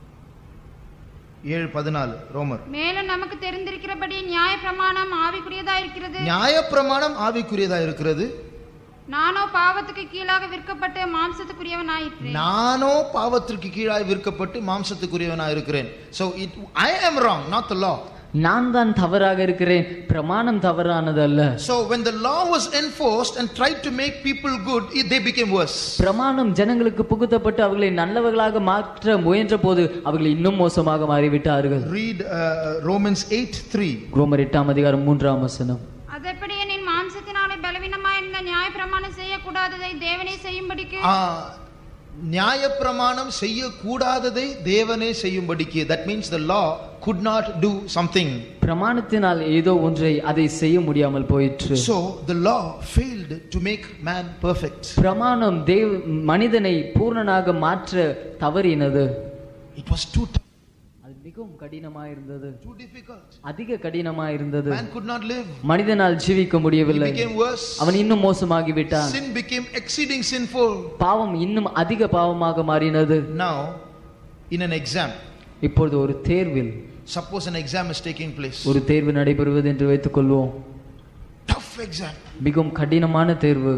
ஏழு பதினாலு ரோமர் மேலும் நமக்கு தெரிந்திருக்கிறபடி நியாய பிரமாணம் ஆவிக்குரியதா இருக்கிறது நியாயப்பிரமாணம் ஆவிக்குரியதா இருக்கிறது நானோ பாவத்துக்கு கீழாக விற்கப்பட்டு மாம்சத்துக்குரியவனாயிற்றேன் நானோ பாவத்திற்கு கீழாய் விற்கப்பட்டு மாம்சத்துக்குரியவனா இருக்கிறேன் so it i am wrong not the law நான் தான் தவறாக இருக்கிறேன் பிரமாணம் தவறானது அல்ல so when the law was enforced and tried to make people good it, they became worse பிரமாணம் ஜனங்களுக்கு புகுத்தப்பட்டு அவர்களை நல்லவர்களாக மாற்ற முயன்ற போது அவர்கள் இன்னும் மோசமாக மாறிவிட்டார்கள் read uh, romans 8 3 ரோமர் எட்டாம் அதிகாரம் மூன்றாம் வசனம் அதெப்படி என் மாம்சத்தினாலே பலவீனமாய் இருந்த நியாயப்பிரமாணம் செய்யக்கூடாததை தேவனே செய்யும்படிக்கு ஆ, நியாயப்பிரமாணம் செய்யக்கூடாததை தேவனே செய்யும்படிக்கு that means the law could not do something பிரமாணத்தினால் ஏதோ ஒன்றை அதை செய்ய முடியாமல் போயிற்று so the law failed to make man perfect பிரமாணம் தேவ மனிதனை பூரணனாக மாற்ற தவறினது it was too tough அது மிகவும் கடினமா இருந்தது too difficult அதிக கடினமா இருந்தது man could not live மனிதனால் ஜீவிக்க he முடியவில்லை became worse அவன் இன்னும் மோசமாகி விட்டான் sin became exceeding sinful பாவம் இன்னும் அதிக பாவமாக மாறினது now in an exam இப்பொழுது ஒரு தேர்வில் suppose an exam is taking place ஒரு தேர்வு நடைபெறுவது என்று வைத்துக் கொள்வோம் tough exam மிகவும் கடினமான தேர்வு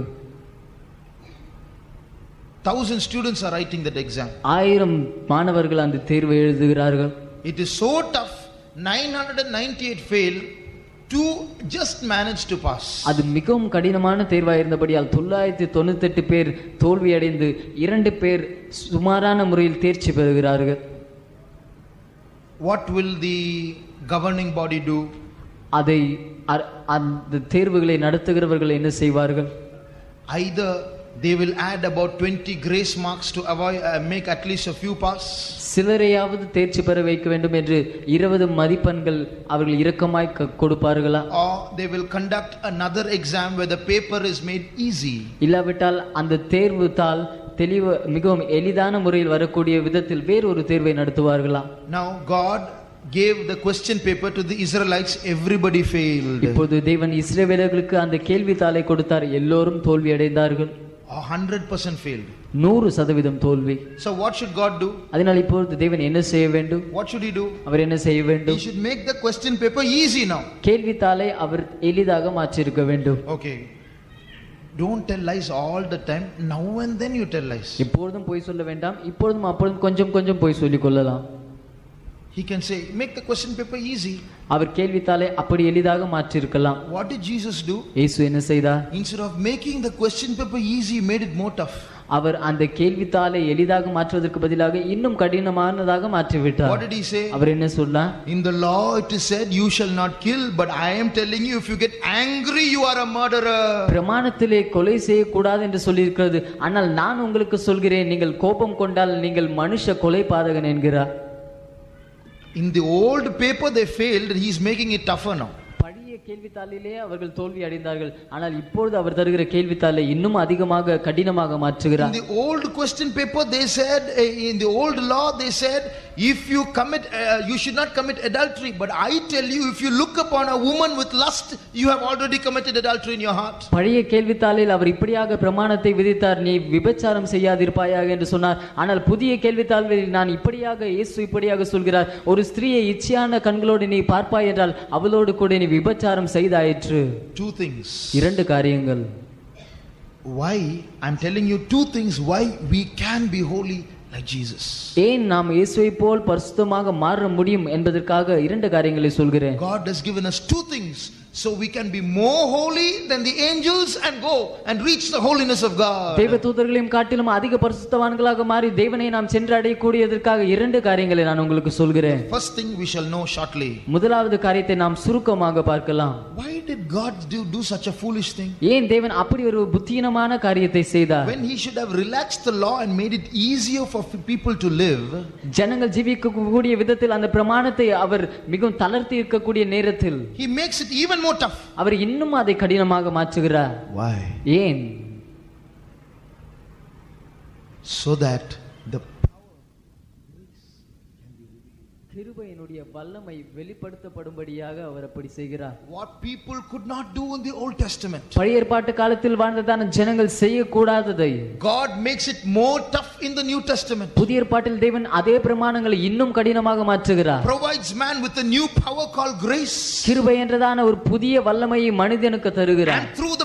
thousand students are writing that exam ஆயிரம் மாணவர்கள் அந்த தேர்வை எழுதுகிறார்கள் It is so tough. 998 failed. Two just managed to pass. அது மிகவும் கடினமான தேர்வாக இருந்தபடியால் தொள்ளாயிரத்தி தொண்ணூத்தெட்டு பேர் தோல்வியடைந்து இரண்டு பேர் சுமாரான முறையில் தேர்ச்சி பெறுகிறார்கள் What will the governing body do? அதை அ- அந்த தேர்வுகளை நடத்துகிறவர்கள் என்ன செய்வார்கள் Either they will add about 20 grace marks to avoid uh, make at least a few pass, சிலரையாவது தேர்ச்சி பெற வைக்க வேண்டும் என்று இருபது மதிப்பெண்கள் அவர்கள் இரக்கமாய் க- கொடுப்பார்களா or they will conduct another exam where the paper is made easy. இல்லாவிட்டால் அந்த தேர்வு தாள் தெளிவு மிகவும் எளிதான முறையில் வரக்கூடிய விதத்தில் வேறொரு தேர்வை நடத்துவார்களா Now God gave the question paper to the Israelites. Everybody failed. இப்போது தேவன் இஸ்ரவேலர்களுக்கு அந்த கேள்வித்தாளை கொடுத்தார் எல்லோரும் தோல்வி அடைந்தார்கள் A hundred percent failed. நூறு சதவீதம் தோல்வி So what should God do? அதனால் இப்பொழுது தேவன் என்ன செய்ய வேண்டும் What should He do? அவர் என்ன செய்ய He வேண்டும் should make the question paper easy now. கேள்வித்தாளை அவர் எளிதாக மாற்றிருக்க வேண்டும் Okay. Don't tell lies all the time. Now and then you tell lies. எப்பொழுதும் பொய் சொல்ல வேண்டாம் இப்பொழுதும் அப்பொழுதும் கொஞ்சம் கொஞ்சம் பொய் சொல்லிக் கொள்ளலாம் He can say, make the question paper easy. அவர் கேள்வித்தாளை அப்படி எளிதாக மாற்றிருக்கலாம் What did Jesus do? இயேசு என்ன செய்தார் Instead of making the question paper easy, he made it more tough. அவர் அந்த கேள்வித்தாளை எளிதாக மாற்றுவதற்கு பதிலாக இன்னும் கடினமானதாக What மாற்றிவிட்டார் did he say? அவர் என்ன சொன்னார் In the law it is said, you shall not kill, but I am telling you, if you get angry, you are a murderer. பிரமாணத்திலே கொலை செய்யக்கூடாது என்று சொல்லியிருக்கிறது ஆனால் நான் உங்களுக்கு சொல்கிறேன் நீங்கள் கோபம் கொண்டால் நீங்கள் மனுஷ கொலை பாதகன் என்கிறார் In the old paper they failed, he is making it tougher now. பழைய கேள்வித்தாளிலே அவர்கள் தோல்வி அடைந்தார்கள் ஆனால் இப்பொழுது அவர் தருகிற கேள்வித்தாளை இன்னும் அதிகமாக கடினமாக In மாற்றுகிறார் the old question paper, they said, eh, in the old law, they said, if you commit, uh, you should not commit adultery. But I tell you, if you look upon a woman with lust, you have already committed adultery in your heart. பழைய கேள்வித்தாளில் அவர் இப்படியாக பிரமாணத்தை விதித்தார் நீ விபச்சாரம் செய்யாதிருப்பாயாக என்று சொன்னார் ஆனால் புதிய கேள்வித்தாளில் நான் இப்படியாக இயேசு இப்படியாக சொல்கிறார் ஒரு ஸ்திரீயை இச்சையான கண்களோடு நீ பார்ப்பாய் என்றால் அவளோடு கூட நீ விபச்சாரம் செய்தாயிற்று Two things. இரண்டு காரியங்கள் Why? I'm telling you two things why we can be holy like Jesus. ஏன் நாம் இயேசுவை போல் பரிசுத்தமாக மாற முடியும் என்பதற்காக இரண்டு காரியங்களை சொல்கிறேன் God has given us two things so we can be more holy than the angels and go and reach the holiness of God. தெய்வ தூதர்களையும் காட்டிலும் அதிக பரிசுத்தவான்களாக மாறி தேவனை நாம் சென்று அடையக்கூடியதற்காக இரண்டு காரியங்களை நான் உங்களுக்கு சொல்கிறேன் First thing we shall know shortly. முதலாவது காரியத்தை நாம் சுருக்கமாக பார்க்கலாம் Why did God do, do such a foolish thing? ஏன் தேவன் அப்படி ஒரு புத்தீனமான காரியத்தை செய்தார் When he should have relaxed the law and made it easier for people to live, ஜனங்கள் ஜீவிக்கக்கூடிய விதத்தில் அந்த பிரமாணத்தை அவர் மிகவும் தளர்த்தி இருக்கக்கூடிய நேரத்தில் he makes it even more tough. அவர் இன்னும் அதை கடினமாக மாற்றுகிறார் Why? ஏன் So that the கிருபையினுடைய வல்லமை வெளிப்படுத்தப்படும்படியாக அவர் அப்படி செய்கிறார் what people could not do in the Old Testament. பழைய ஏற்பாட்டு காலத்தில் வாழ்ந்ததான ஜனங்கள் செய்யக்கூடாததை God makes it more tough in the New Testament. புதிய ஏற்பாட்டில் தேவன் அதே பிரமாணங்களை இன்னும் கடினமாக மாற்றுகிறார் Provides man with a new power called grace. கிருபை என்றதான ஒரு புதிய வல்லமையை மனிதனுக்கு தருகிறார் And through the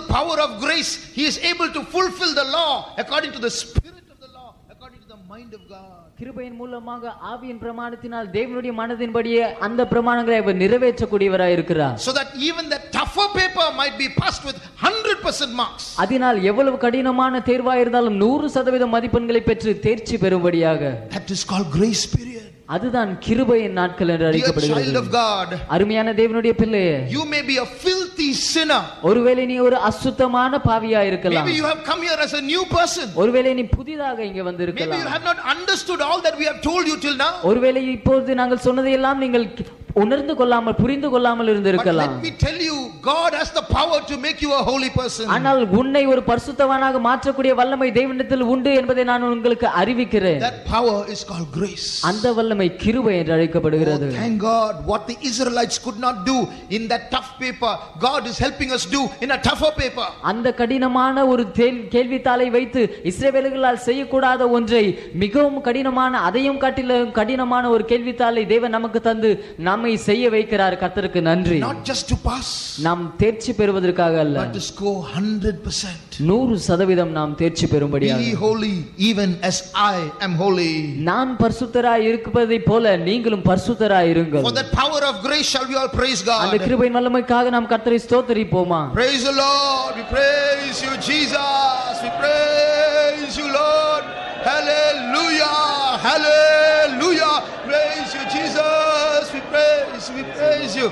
power of grace, he is able to fulfill the law according to the spirit of the law, according to the mind of God. கிருபையின் மூலமாக ஆவியின் பிரமாணத்தினால் தேவனுடைய மனதின்படியே அந்த பிரமாணங்களை அவர் நிறைவேற்றக்கூடியவராய் இருக்கிறார் So that even the tougher paper might be passed with 100% marks. அதனால் எவ்வளவு கடினமான தேர்வாக இருந்தாலும் நூறு சதவீதம் மதிப்பெண்களை பெற்று தேர்ச்சி பெறும்படியாக That is called grace period. அதுதான் கிருபையின் நாட்கள் என்று Dear child அழைக்கப்படுகிறது of God, அருமையான தேவனுடைய பிள்ளையே you may be a filthy sinner. ஒருவேளை நீ ஒரு அசுத்தமான பாவியா இருக்கலாம் Maybe you have come here as a new person. ஒருவேளை நீ புதிதாக இங்க Maybe you வந்திருக்கலாம் have not understood all that we have told you till now. ஒருவேளை இப்பொழுது நாங்கள் சொன்னதையெல்லாம் நீங்கள் உணர்ந்து கொள்ளாமல் புரிந்து கொள்ளாமல் But இருந்திருக்கலாம் let me tell you, God has the power to make you a holy person. ஆனால் உன்னை ஒரு பரிசுத்தவானாக மாற்றக்கூடிய வல்லமை தேவனிடத்தில் உண்டு என்பதை நான் உங்களுக்கு அறிவிக்கிறேன் That power is called grace. அந்த வல்லமை கிருபை என்று அழைக்கப்படுகிறது Oh, thank God. What the Israelites could not do in that tough paper, God is helping us do in a tougher paper. அந்த கடினமான ஒரு தேல்- கேள்வித்தாளை வைத்து இஸ்ரவேலர்களால் செய்யக்கூடாத ஒன்றை மிகவும் கடினமான அதையும் காட்டிலும் கடினமான ஒரு கேள்வித்தாளை தேவன் நமக்கு தந்து நம்மை செய்ய வைக்கிறார் கர்த்தருக்கு நன்றி Not just to pass, நாம் தேர்ச்சி பெறுவதற்காக அல்ல but to score 100%. நூறு சதவீதம் நாம் தேர்ச்சி பெறும்படியாக Be holy, even as I am holy. நான் பரிசுத்தராய் இருப்பதை போல நீங்களும் பரிசுத்தராய் இருங்கள் For that power of grace shall we all praise அந்த God. கிருபையின் வல்லமைக்காக நாம் கர்த்தரை ஸ்தோத்தரிப்போமா Praise the Lord. We praise you, Jesus. We praise you, Lord. Hallelujah. Hallelujah. Praise you, Jesus. We praise you. We praise you.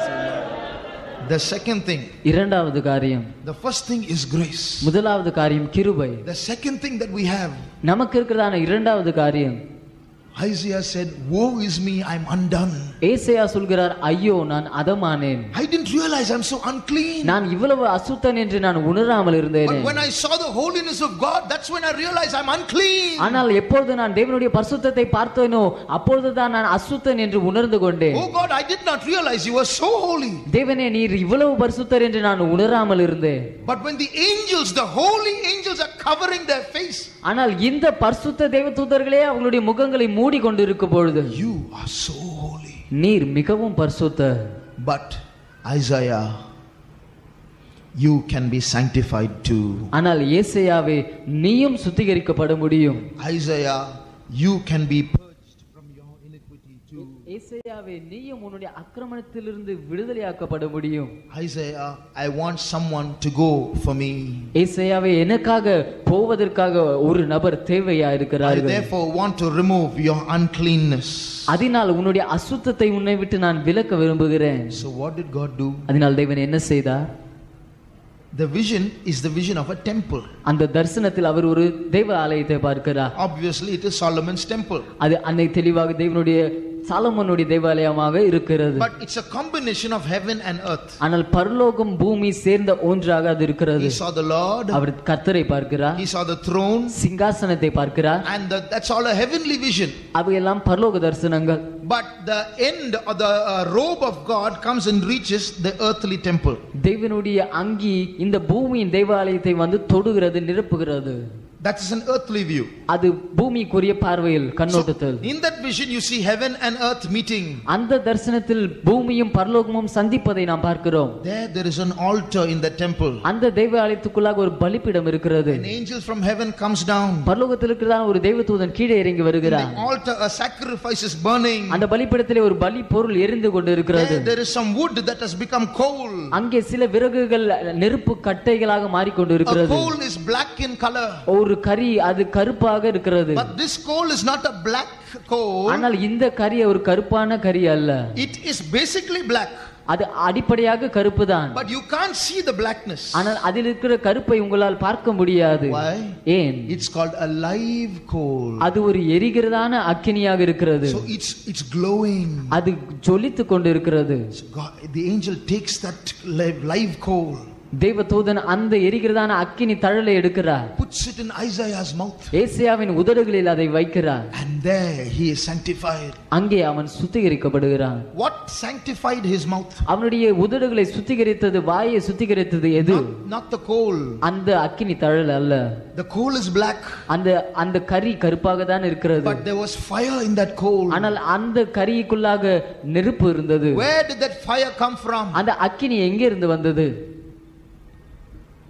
The second thing, இரண்டாவது காரியம் the first thing is grace. முதலாவது காரியம் கிருபை The second thing that we have, நமக்கு இருக்கிறதான இரண்டாவது காரியம் Isaiah said, Woe is me, I'm undone. ஏசையா சொல்கிறார் ஐயோ நான் அதமானேன் I didn't realize I'm so unclean. நான் இவ்வளவு அசுத்தன் என்று நான் உணராமல் இருந்தேனே But when I saw the holiness of God, that's when I realized I'm unclean. ஆனால் எப்பொழுது நான் தேவனுடைய பரிசுத்தத்தை பார்த்தேனோ அப்பொழுதுதான் நான் அசுத்தன் என்று உணர்ந்து கொண்டேன் Oh God, I did not realize you were so holy. தேவனே நீர் இவ்வளவு பரிசுத்தர் என்று நான் உணராமல் இருந்தேன் But when the angels, the holy angels, are covering their face, ஆனால் இந்த பரிசுத்த தேவதூதர்களே அவங்களுடைய முகங்களை மூடி கொண்டிருக்கும் பொழுது you are so holy. நீர் மிகவும் பரிசுத்தர் But Isaiah, you can be sanctified too. ஆனால் ஏசையாவே நீயும் சுத்திகரிக்கப்பட முடியும் Isaiah, you can be purged from your iniquity too. ஏசையாவே நீயும் உன்னுடைய அக்கிரமணத்திலிருந்து விடுதலையாக்கப்பட முடியும் Isaiah, I want someone to go for me. ஏசையாவே எனக்காக போவதற்காக ஒரு நபர் தேவையா I இருக்கிறார்கள் therefore want to remove your uncleanness. அதனால் உன்னுடைய அசுத்தத்தை உன்னை விட்டு நான் விலக்க விரும்புகிறேன் So, what did God do? அதனால் தேவன் என்ன செய்தார் The vision is the vision of a temple. அந்த தரிசனத்தில் அவர் ஒரு தெய்வ ஆலயத்தை பார்க்கிறார் Obviously, it is Solomon's temple. அது அன்னை தெளிவாக தேவனுடைய சாலமோனுடைய தேவாலயமாக இருக்கிறது But it's a combination of heaven and earth. ஆனால் பரலோகம் பூமி சேர்ந்த ஒன்றாக அது இருக்கிறது He saw the Lord, அவர் கர்த்தரை பார்க்கிறார் he saw the throne, சிங்காசனத்தை பார்க்கிறார் and the, that's all a heavenly vision. அவையெல்லாம் பரலோக தரிசனங்கள் But the end or the uh, robe of God comes and reaches the earthly temple. தேவனுடைய அங்கி இந்த பூமியின் தேவாலயத்தை வந்து தொடுகிறது நிரப்புகிறது That is an earthly view. அது பூமிக்குரிய பார்வையில் கண்ணோட்டத்தில் In that vision, you see heaven and earth meeting. அந்த தரிசனத்தில் பூமியும் பரலோகமும் சந்திப்பதை நாம் பார்க்கிறோம் There, there is an altar in the temple. அந்த தேவாலயத்துக்குள்ளாக ஒரு பலிப்பிடம் இருக்கிறது An angel from heaven comes down. பரலோகத்தில் இருக்கிறதான ஒரு தெய்வதூதன் கீழே இறங்கி In வருகிறார் the altar, a sacrifice is burning. அந்த பலிப்பிடத்திலே ஒரு பலி பொருள் எரிந்து கொண்டு இருக்கிறது There, there is some wood that has become coal. அங்கே சில விறகுகள் நெருப்பு கட்டைகளாக மாறிக்கொண்டு A இருக்கிறது coal is black in color. ஒரு கறி அது கருப்பாக இருக்கிறது But this coal is not a black coal. ஆனால் இந்த கறி ஒரு கருப்பான கறி அல்ல It is basically black. அது அடிப்படையாக கருப்பு தான் But you can't see the blackness. ஆனால் அதில் இருக்கிற கருப்பை உங்களால் பார்க்க முடியாது Why? ஏன் It's called a live coal. அது ஒரு எரிகிறதான அக்கினியாக இருக்கிறது So it's it's glowing. அது ஜொலித்து கொண்டு இருக்கிறது So God, the angel takes that live, live coal, தேவதூதன் அந்த எரிகிறதான அக்கினி தழலை எடுக்கிறார் puts it in Isaiah's mouth, ஏசியாவின் உதடுகளில் அதை வைக்கிறார் and there he is sanctified. அங்கே அவன் சுத்திகரிக்கப்படுகிறான் What sanctified his mouth? அவனுடைய உதடுகளை சுத்திகரித்தது வாயை சுத்திகரித்தது எது Not, not the coal. அந்த அக்கினி தழல் அல்ல The coal is black, அந்த அந்த கறி கருப்பாக தான் இருக்கிறது but there was fire in that coal. ஆனால் அந்த கரிக்குள்ளாக நெருப்பு இருந்தது Where did that fire come from? அந்த அக்கினி எங்கே இருந்து வந்தது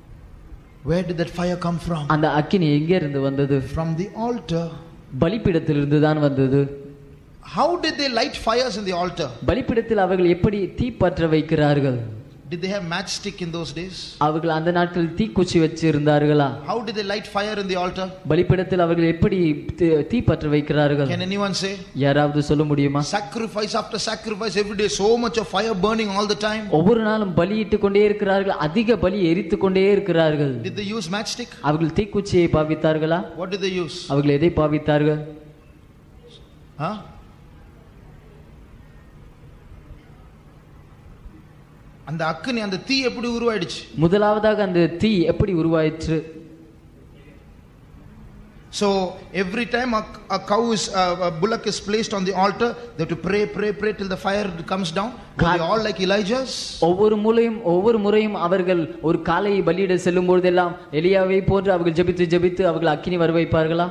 Where did that fire come from? அந்த அக்கினி எங்கே இருந்து வந்தது From the altar. பலிப்பிடத்திலிருந்து தான் வந்தது How did they light fires in the altar? பலிப்பிடத்தில் அவர்கள் எப்படி தீ பற்ற வைக்கிறார்கள் Did they have matchstick in those days? அவர்கள் அந்த நாட்களில் தீக்குச்சி வச்சு இருந்தார்களா How did they light fire in the altar? பலிப்பிடத்தில் அவர்கள் எப்படி தீ- தீ பற்ற வைக்கிறார்கள் Can anyone say? யாராவது சொல்ல முடியுமா Sacrifice after sacrifice every day, so much of fire burning all the time. ஒவ்வொரு நாளும் பலியிட்டு கொண்டே இருக்கிறார்கள் அதிக பலி எரித்து கொண்டே இருக்கிறார்கள் Did they use matchstick? அவர்கள் தீக்குச்சியை பாவித்தார்களா What did they use? அவர்கள் எதை பாவித்தார்கள் Huh? அந்த அக்கினி அந்த தீ எப்படி உருவாயிடுச்சு முதலாவதாக அந்த தீ எப்படி உருவாயிற்று So every time a, a cow is uh, a bullock is placed on the altar, they have to pray, pray, pray till the fire comes down. Were they all like Elijah's? ஒவ்வொரு முறையும் ஒவ்வொரு முறையும் அவர்கள் ஒரு காளையை பலியிட செல்லும் பொழுதெல்லாம் எலியாவை போன்று அவர்கள் ஜெபித்து ஜெபித்து அவர்கள் அக்கினி வர வைப்பார்களா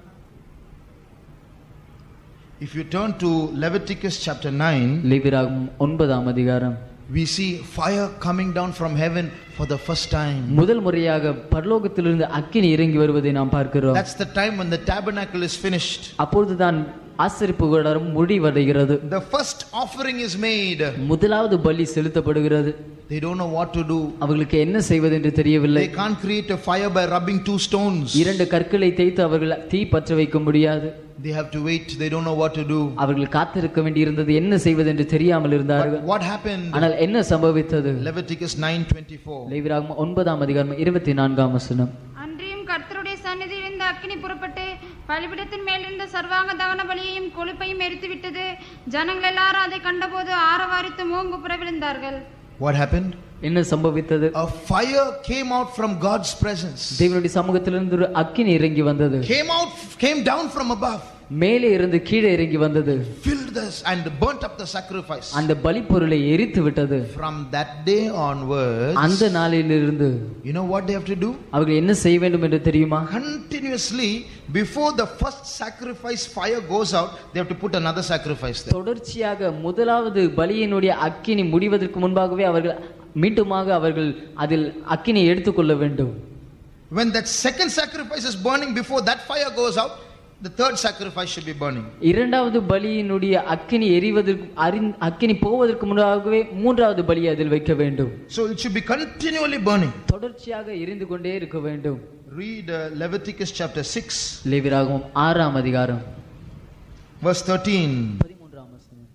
If you turn to Leviticus chapter 9, லேவியராகமம் ஒன்பதாம் அதிகாரம் we see fire coming down from heaven for the first time. முதல் முறையாக பரலோகத்திலிருந்து அக்கினி இறங்கி வருவதை நாம் பார்க்கிறோம் That's the time when the tabernacle is finished. அப்பொழுதுதான் ஆசரிப்பு கூடாரம் முடிவடைகிறது The first offering is made. முதலாவது பலி செலுத்தப்படுகிறது They don't know what to do. அவர்களுக்கு என்ன செய்வது என்று தெரியவில்லை They can't create a fire by rubbing two stones. இரண்டு கற்களை தேய்த்து அவர்கள் தீ பற்ற வைக்க முடியாது They have to wait. They don't know what to do. அவர்கள் காத்திருக்க வேண்டியிருந்தது என்ன செய்வது என்று தெரியாமல் But இருந்தார்கள் what happened? ஆனால் என்ன சம்பவித்தது Leviticus 9:24. லேவியராகமம் ஒன்பதாம் அதிகாரம் இருபத்தி நான்காம் வசனம் அன்றியும் கர்த்தருடைய சந்நிதியில் இருந்த அக்கினி புறப்பட்டு பலிபிடத்தின் மேல் இருந்த சர்வாங்க தகன பலியையும் கொழுப்பையும் எரித்து விட்டது ஜனங்கள் எல்லாரும் அதை கண்டபோது ஆரவாரித்து மூங்கு புற விழுந்தார்கள் What happened? என்ன சம்பவித்தது A fire came out from God's presence. தேவனுடைய சமூகத்திலிருந்து ஒரு அக்கினி இறங்கி வந்தது Came out, came down from above, மேலே இருந்து கீழே இறங்கி வந்தது filled this and burnt up the sacrifice. அந்த பலிப்பொருளை எரித்து விட்டது From that day onwards, அந்த நாளிலிருந்து you know what they have to do? அவர்கள் என்ன செய்ய வேண்டும் என்று தெரியுமா Continuously, before the first sacrifice fire goes out, they have to put another sacrifice there. தொடர்ச்சியாக முதலாவது பலியினுடைய அக்கினி முடிவதற்கு முன்பாகவே அவர்கள் மீண்டுமாக அவர்கள் அதில் அக்கினி எடுத்துக்கொள்ள வேண்டும் When that second sacrifice is burning, before that fire goes out, the third sacrifice should be burning. இரண்டாவது பலியினுடைய அக்கினி எரிவதற்கு அறிந் அக்கினி போவதற்கு முன்பாகவே மூன்றாவது பலியை அதில் வைக்க வேண்டும் So it should be continually burning. தொடர்ச்சியாக எரிந்து கொண்டே இருக்க வேண்டும் Read uh, Leviticus chapter 6, லேவியராகமம் ஆறாம் அதிகாரம் verse 13. பதிமூன்றாம் வசனம்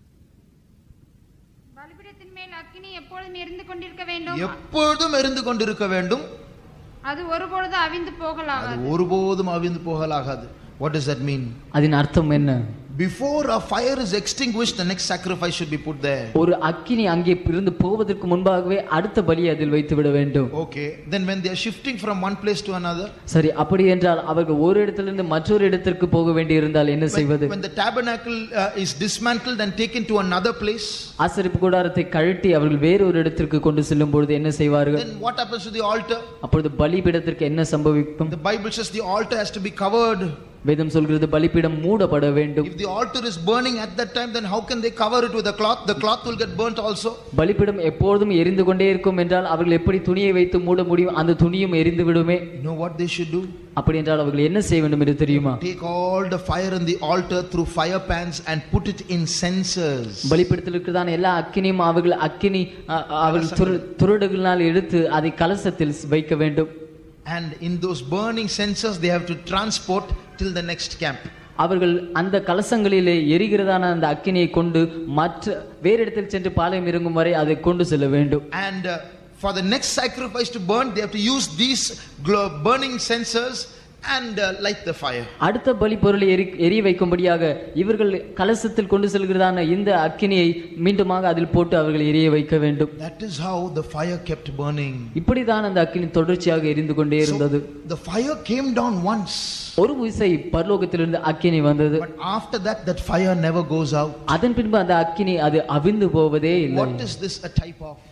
பலிபிடத்தின் மேல் அக்கினி எப்பொழுதும் எரிந்து கொண்டிருக்க வேண்டும் எப்பொழுதும் எரிந்து கொண்டிருக்க வேண்டும் அது ஒருபொழுது அவிந்து போகலாகாது அது ஒருபோதும் அவிந்து போகலாகாது what does that mean அதன் அர்த்தம் என்ன before a fire is extinguished the next sacrifice should be put there ஒரு அக்கினி அங்கே இருந்து போவதற்கு முன்பாகவே அடுத்த பலியை அதில் வைத்து விட வேண்டும் okay then when they are shifting from one place to another சரி அப்படி என்றால் அவர்கள் ஒரு இடத்திலிருந்து மற்றொரு இடத்திற்கு போக வேண்டியிருந்தால் என்ன செய்வது when, when the tabernacle uh, is dismantled and taken to another place ஆசரிப்பு கூடாரத்தை கழட்டி அவர்கள் வேறொரு இடத்திற்கு கொண்டு செல்லும் பொழுது என்ன செய்வார்கள் then what happens to the altar அப்பொழுது பலிபீடத்திற்கு என்ன சம்பவிக்கும் the bible says the altar has to be covered வேதம் சொல்கிறது பலிபீடம் மூடப்பட வேண்டும் if the altar is burning at that time then how can they cover it with a cloth the cloth will get burnt also பலிபீடம் எப்பொழுதும் எரிந்து கொண்டே இருக்கும் என்றால் அவர்கள் எப்படி துணியை வைத்து மூட முடியும் அந்த துணியும் எரிந்து விடுமே you know what they should do அப்படி என்றால் அவர்கள் என்ன செய்ய வேண்டும் என்று தெரியுமா take all the fire in the altar through fire pans and put it in censers பலிபீடத்தில் இருக்கிறதான எல்லா அக்கினியும் அவர்கள் அக்கினி அ- அவர்கள் துரு துருடுகளினால் எடுத்து அதை கலசத்தில் வைக்க வேண்டும் and in those burning censers they have to transport till the next camp அவர்கள் அந்த கலசங்களிலே எரிகிறதான அந்த அக்கினியை கொண்டு மற்ற வேறு இடத்தில் சென்று பாளையம் இறங்கும் வரை அதை கொண்டு செல்ல வேண்டும் and uh, for the next sacrifice to burn they have to use these glo- burning censers and uh, light the fire அடுத்த பலி பொருளை எரி எரிய வைக்கும்படியாக இவர்கள் கலசத்தில் கொண்டு செல்கிறதான இந்த அக்கினியை மீண்டுமாக அதில் போட்டு அவர்கள் எரிய வைக்க வேண்டும் that is how the fire kept burning இப்படிதான் அந்த அக்கினி தொடர்ச்சியாக எரிந்து கொண்டே இருந்தது the fire came down once ஒரு விசை பரலோகத்திலிருந்து அக்கினி வந்தது but after that that fire never goes out அதன் பின்பு அந்த அக்கினி அது அவிந்து போவதே இல்லை what is this a type of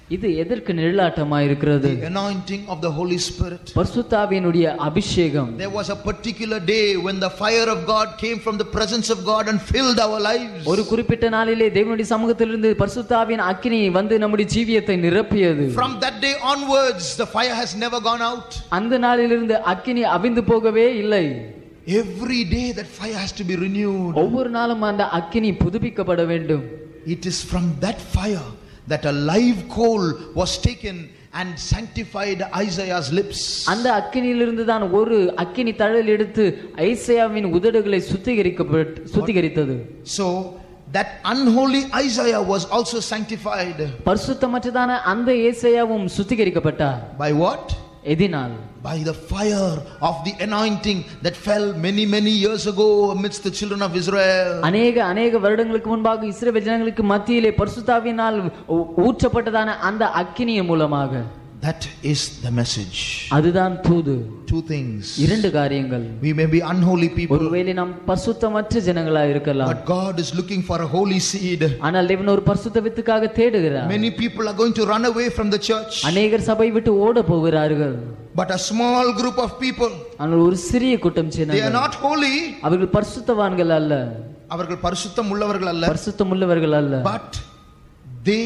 இது எதற்கு நிழலாட்டமாய் இருக்கிறது The anointing of the Holy Spirit. பரிசுத்தாவியனுடைய அபிஷேகம் There was a particular day when the fire of God came from the presence of God and filled our lives. ஒரு குறிப்பிட்ட நாளிலே தேவனுடைய சமூகத்திலிருந்து பரிசுத்தாவின் அக்கினி வந்து நம்முடைய ஜீவியத்தை நிரப்பியது From that day onwards, the fire has never gone out. அந்த நாளிலிருந்து அக்கினி அவிந்து போகவே இல்லை Every day that fire has to be renewed. ஒவ்வொரு நாளும் அந்த அக்கினி புதுப்பிக்கப்பட வேண்டும் It is from that fire that a live coal was taken and sanctified Isaiah's lips. அந்த அக்கினியிலிருந்து தான் ஒரு அக்கினி தழல் எடுத்து ஐசையாவின் உதடுகளை சுத்திகரிக்கப்பட்டு சுத்திகரித்தது So that unholy Isaiah was also sanctified. பரிசுத்தமற்றதான அந்த ஏசையாவும் சுத்திகரிக்கப்பட்டார் By what? எதினால் By the fire of the anointing that fell many, many years ago amidst the children of Israel. அநேக அநேக வருடங்களுக்கு முன்பாக இஸ்ரவேல் ஜனங்களுக்கு மத்தியிலே பரிசுத்தாவினால் ஊ- ஊற்றப்பட்டதான அந்த அக்கினியின் மூலமாக That is the message. அதுதான் தூது Two things. இரண்டு காரியங்கள் We may be unholy people, ஒருவேளை நாம் பரிசுத்தமற்ற ஜனங்களா இருக்கலாம் but God is looking for a holy seed. ஆனால் தேவன் ஒரு பரிசுத்த வித்துக்காக தேடுகிறார் Many people are going to run away from the church, அநேகர் சபை விட்டு ஓட போகிறார்கள் but a small group of people, ஆனால் ஒரு சிறிய கூட்டம் they are சின்ன not holy. அவர்கள் பரிசுத்தவான்கள் அல்ல அவர்கள் பரிசுத்தம் உள்ளவர்கள் அல்ல பரிசுத்தம் உள்ளவர்கள் அல்ல but they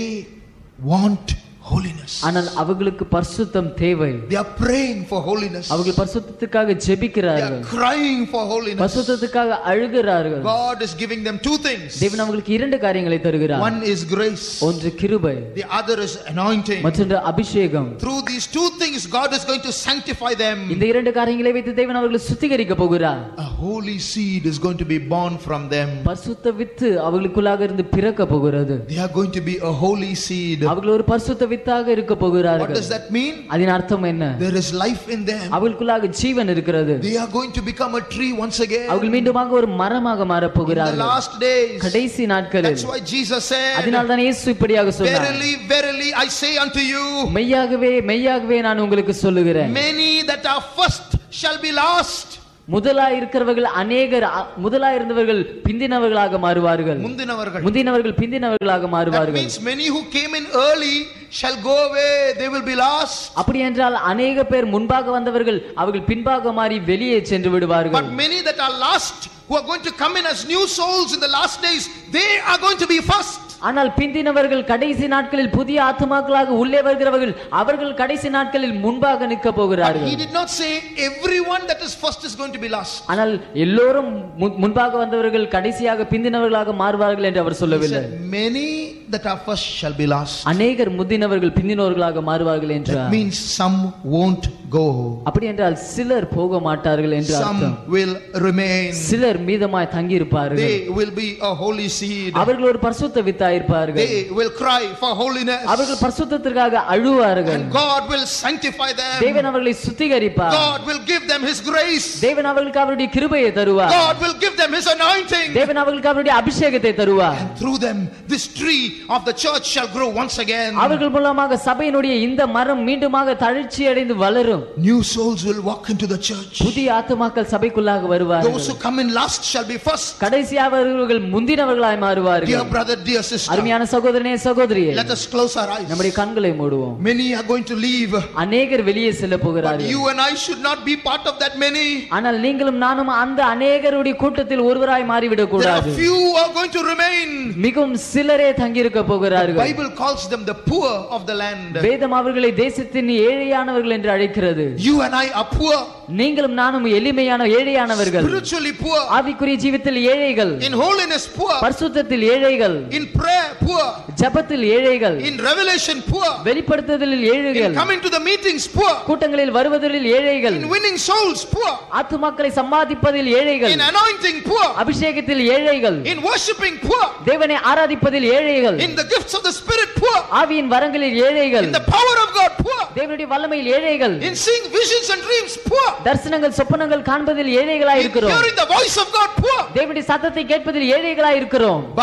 want holiness. ஆனால் அவர்களுக்கு பரிசுத்தம் தேவை They are praying for holiness. அவர்கள் பரிசுத்தத்துக்காக They ஜெபிக்கிறார்கள் are crying for holiness. பரிசுத்தத்துக்காக அழுகிறார்கள் God is giving them two things. தேவன் அவர்களுக்கு இரண்டு காரியங்களை தருகிறார் One is grace, ஒன்று கிருபை the other is anointing. மற்றொன்று அபிஷேகம் Through these two things, God is going to sanctify them. இந்த இரண்டு காரியங்களை வைத்து தேவன் அவர்களை சுத்திகரிக்க போகிறார் A holy seed is going to be born from them. பரிசுத்த வித்து அவர்களுக்குள்ளாக இருந்து பிறக்க போகிறது They are going to be a holy seed. அவர்கள் ஒரு பரிசுத்த வித்தாக இருக்க What போகிறார்கள் does that mean? அதன் அர்த்தம் என்ன There is life in them. அவர்களுக்குள்ளாக ஜீவன் இருக்கிறது They are going to become a tree once again. அவர்கள் மீண்டுமாக ஒரு மரமாக மாறப் In the போகிறார்கள் last days. கடைசி நாட்களில் That's why Jesus said, அதனால் தான் இயேசு இப்படியாக சொன்னார் Verily, verily, I say unto you, மெய்யாகவே மெய்யாகவே நான் உங்களுக்கு சொல்லுகிறேன் many that are first shall be last. முதலா இருக்கிறவர்கள் அநேகர் அ- முதலா இருந்தவர்கள் பிந்தினவர்களாக மாறுவார்கள் முந்தினவர்கள். முந்தினவர்கள் பிந்தினவர்களாக That மாறுவார்கள் means many who came in early shall go away. They will be last. அப்படி என்றால் அநேக பேர் முன்பாக வந்தவர்கள் அவர்கள் பின்பாக மாறி வெளியே சென்று விடுவார்கள் But many that are last, who are going to come in as new souls in the last days, they are going to be first. ஆனால் பிந்தினவர்கள் கடைசி நாட்களில் புதிய ஆத்துமாக்களாக உள்ளே வருகிறவர்கள் அவர்கள் கடைசி நாட்களில் முன்பாக நிற்க But போகிறார்கள் he did not say everyone that is first is going to be last. ஆனால் எல்லோரும் மு- முன்பாக வந்தவர்கள் கடைசியாக பிந்தினவர்களாக மாறுவார்கள் என்று அவர் He சொல்லவில்லை said, many that are first shall be last. அநேகர் முந்தினவர்கள் பிந்தினவர்களாக மாறுவார்கள் That என்றார் means some won't go. அப்படி என்றால் சிலர் போக மாட்டார்கள் என்று அர்த்தம் Some will remain. சிலர் மீதமாய் தங்கியிருப்பார்கள் They will be a holy seed. அவர்கள் ஒரு பரிசுத்த வித்தாயிருப்பார்கள் They will cry for holiness. அவர்கள் பரிசுத்தத்திற்காக அழுவார்கள் And God will sanctify them. தேவன் அவர்களை சுத்திகரிப்பார் God will give them His grace. தேவன் அவர்களுக்கு அவருடைய கிருபையை தருவார் God will give them His anointing. தேவன் அவர்களுக்கு அவருடைய அபிஷேகத்தை தருவார் And through them, this tree of the church shall grow once again. அவர்கள் மூலமாக சபையினுடைய இந்த மரம் மீண்டுமாக தளர்ச்சி அடைந்து வளரும் New souls will walk into the church. புதிய ஆத்துமாக்கள் சபைக்குள்ளாக வருவார்கள் Those who come in last shall be first. கடைசியாக அவர்கள் முந்தினவர்களாய் Dear மாறுவார்கள் brother, dear sister, அருமையான சகோதரனே சகோதரியே let us close our eyes. நம்முடைய கண்களை மூடுவோம் Many are going to leave, அநேகர் வெளியே செல்ல but போகிறார்கள் you and I should not be part of that many. ஆனால் நீங்களும் நானும் அந்த அநேகருடைய கூட்டத்தில் ஒருவராய் மாறிவிடக் There are கூடாது few who are going to remain. மிகவும் சிலரே தங்கியிருக்க The போகிறார்கள் Bible calls them the poor of the land. வேதம் அவர்களை தேசத்தின் ஏழையானவர்கள் என்று அழைக்கிறது You and I are poor, நீங்களும் நானும் எளிமையான ஏழையானவர்கள் spiritually poor, ஆவிக்குரிய ஜீவித்தில் ஏழைகள் in holiness poor, பரிசுத்தத்தில் ஏழைகள் in prayer poor, ஜபத்தில் ஏழைகள் in revelation poor, வெளிப்படுத்துதலில் in ஏழைகள் coming to the meetings poor, கூட்டங்களில் வருவதில் ஏழைகள் in winning souls poor, ஆத்துமாக்களை சம்பாதிப்பதில் ஏழைகள் in anointing poor, அபிஷேகத்தில் ஏழைகள் in worshiping poor, தேவனை ஆராதிப்பதில் ஏழைகள் in the gifts of the Spirit poor, ஆவியின் வரங்களில் ஏழைகள் in the power of God poor, தேவனுடைய வல்லமையில் ஏழைகள் in seeing visions and dreams poor, தரிசனங்கள் சொப்பனங்கள் காண்பதில் ஏழைகளாய் in இருக்கிறோம் hearing the voice of God poor. தேவனுடைய சத்தத்தை கேட்பதில் ஏழைகளாய் இருக்கிறோம் But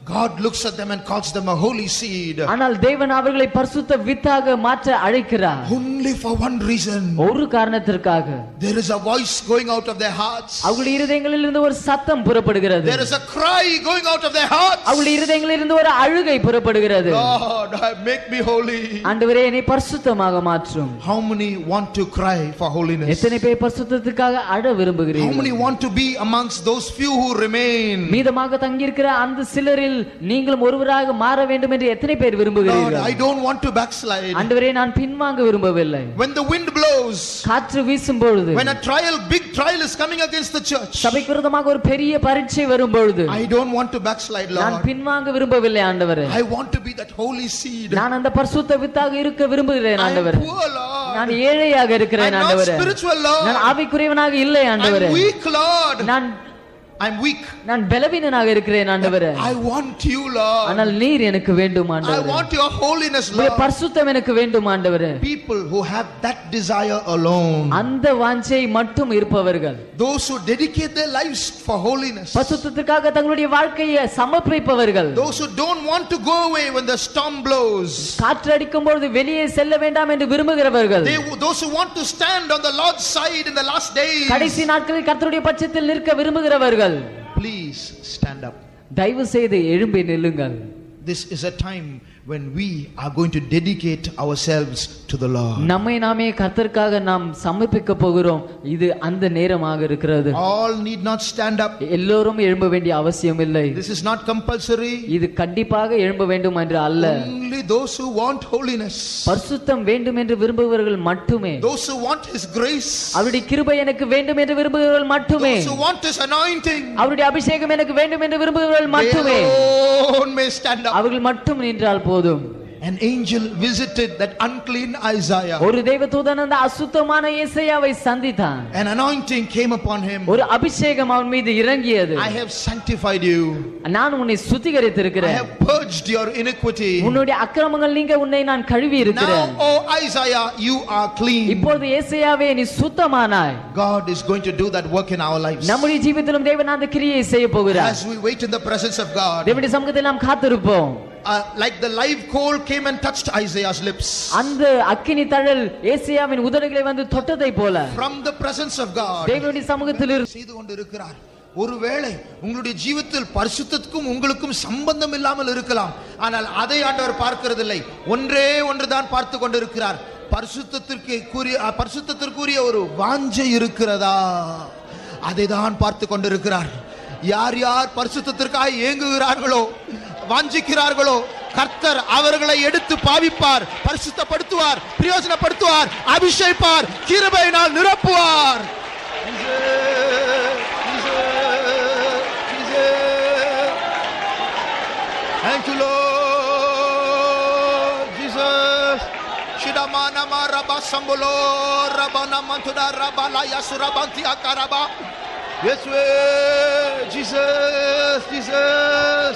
God looks at them and calls them a holy seed. ஆனால் தேவன் அவர்களை பரிசுத்த வித்தாக மாற்ற அழைக்கிறார் Only for one reason. ஒரு காரணத்திற்காக There is a voice going out of their hearts. அவங்களுடைய இருதயங்களில் இருந்து ஒரு சத்தம் புறப்படுகிறது There is a cry going out of their hearts. அவங்களுடைய இருதயங்களில் இருந்து ஒரு அழுகை புறப்படுகிறது Lord, make me holy. ஆண்டவரே என்னை பரிசுத்தமாக மாற்றும் How many want to cry for holiness? எத்தனை பேர் பரிசுத்தத்துக்காக அழ How விரும்புகிறீர்கள் many want to be amongst those few who remain? மீதமாக தங்கியிருக்கிற அந்த சிலரில் நீங்களும் ஒருவராக மாற வேண்டும் என்று எத்தனை பேர் Lord, விரும்புகிறீர்கள் I don't want to backslide. ஆண்டவரே நான் பின்வாங்க விரும்பவில்லை When the wind blows, காற்று வீசும் பொழுது when a trial, big trial is coming against the church, சபைக்கு விரோதமாக ஒரு பெரிய பரீட்சை வரும் பொழுது I don't want to backslide, நான் Lord. பின்வாங்க விரும்பவில்லை ஆண்டவரே I want to be that holy seed. நான் அந்த பரிசுத்த வித்தாக இருக்க விரும்புகிறேன் I am ஆண்டவரே poor, Lord. நான் ஏழையாக I'm இருக்கிறேன் not ஆண்டவரே spiritual, நான் Lord. ஆவிக்குரியவனாக இல்லை ஆண்டவரே I'm weak, Lord. நான் I'm weak. நான் பலவீனனாக இருக்கிறேன் ஆண்டவரே I want you, Lord. ஆனால் நீர் எனக்கு வேண்டும் I ஆண்டவரே want your holiness, உம்முடைய Lord. பரிசுத்தம் எனக்கு வேண்டும் ஆண்டவரே People who have that desire alone, அந்த வாஞ்சை மட்டும் இருப்பவர்கள் those who dedicate their lives for holiness, பரிசுத்தத்துக்காக தங்களுடைய வாழ்க்கையை சமர்ப்பிப்பவர்கள் those who don't want to go away when the storm blows, காற்று அடிக்கும் பொழுது வெளியே செல்ல வேண்டாம் என்று விரும்புகிறவர்கள் they, those who want to stand on the Lord's side in the last days, கடைசி நாட்களில் கர்த்தருடைய பட்சத்தில் நிற்க விரும்புகிறவர்கள் please stand up. தயவு செய்து எழும்பி நில்லுங்கள் This is a time when we are going to dedicate ourselves to the Lord. நம்மை நாமே கர்த்தருக்காக நாம் சமர்ப்பிக்க போகிறோம் இது அந்த நேரமாக இருக்கிறது All need not stand up. எல்லோரும் எழும்ப வேண்டிய அவசியம் இல்லை This is not compulsory. இது கண்டிப்பாக எழும்ப வேண்டும் என்று அல்ல Only those who want holiness, பரிசுத்தம் வேண்டும் என்று விரும்புபவர்கள் மட்டுமே those who want His grace, அவருடைய கிருபை எனக்கு வேண்டும் என்று விரும்புகிறவர்கள் மட்டுமே those who want His anointing, அவருடைய அபிஷேகம் எனக்கு வேண்டும் என்று விரும்புகிறவர்கள் they மட்டுமே alone may stand up. அவர்கள் மட்டும் நின்றால் போதும் An angel visited that unclean Isaiah. ஒரு தெய்வதூதன் அந்த அசுத்தமான இசையாவை சந்தித்தான் An anointing came upon him. ஒரு அபிஷேகம் அவன் மீது இறங்கியது I have sanctified you. நான் உன்னை I சுத்திகரித்திருக்கிறேன் have purged your iniquity. உன்னுடைய அக்கிரமங்கள் நீங்க உன்னை நான் கழுவி இருக்கிறேன் Now, O Isaiah, you are clean. இப்பொழுது ஏசையாவே நீ சுத்தமானாய் God is going to do that work in our lives. நம்முடைய ஜீவித்திலும் தேவன் அந்த கிரியை செய்ய போகிறார் As we wait in the presence of God, தேவனுடைய சமூகத்தில் நாம் காத்திருப்போம் uh, like the live coal came and touched Isaiah's lips. அந்த அக்கினி தழல் ஏசியாவின் உதடுகளை வந்து தொட்டதை போல From the presence of God, தேவனுடைய சமூகத்தில் இரு- செய்து கொண்டிருக்கிறார் ஒருவேளை உங்களுடைய ஜீவித்தில் பரிசுத்தத்துக்கும் உங்களுக்கும் சம்பந்தம் இல்லாமல் இருக்கலாம் ஆனால் அதை ஆண்டவர் பார்க்கிறதில்லை ஒன்றே ஒன்றுதான் பார்த்து கொண்டிருக்கிறார் பரிசுத்தத்திற்கு கூறிய அஹ், பரிசுத்தத்திற்குரிய ஒரு வாஞ்சை இருக்கிறதா அதை தான் பார்த்து கொண்டிருக்கிறார் யார் யார் பரிசுத்தத்திற்காக ஏங்குகிறார்களோ வாஞ்சிக்கிறார்களோ கர்த்தர் அவர்களை எடுத்து பாவிப்பார் பரிசுத்தப்படுத்துவார் பிரயோஜனப்படுத்துவார் அபிஷேகிப்பார் கிருபையினால் நிரப்புவார் Thank you, Lord Jesus. Shidamana maraba sambolo rabana mantuda rabala yasurabanti akaraba. Yes, we, Jesus, Jesus.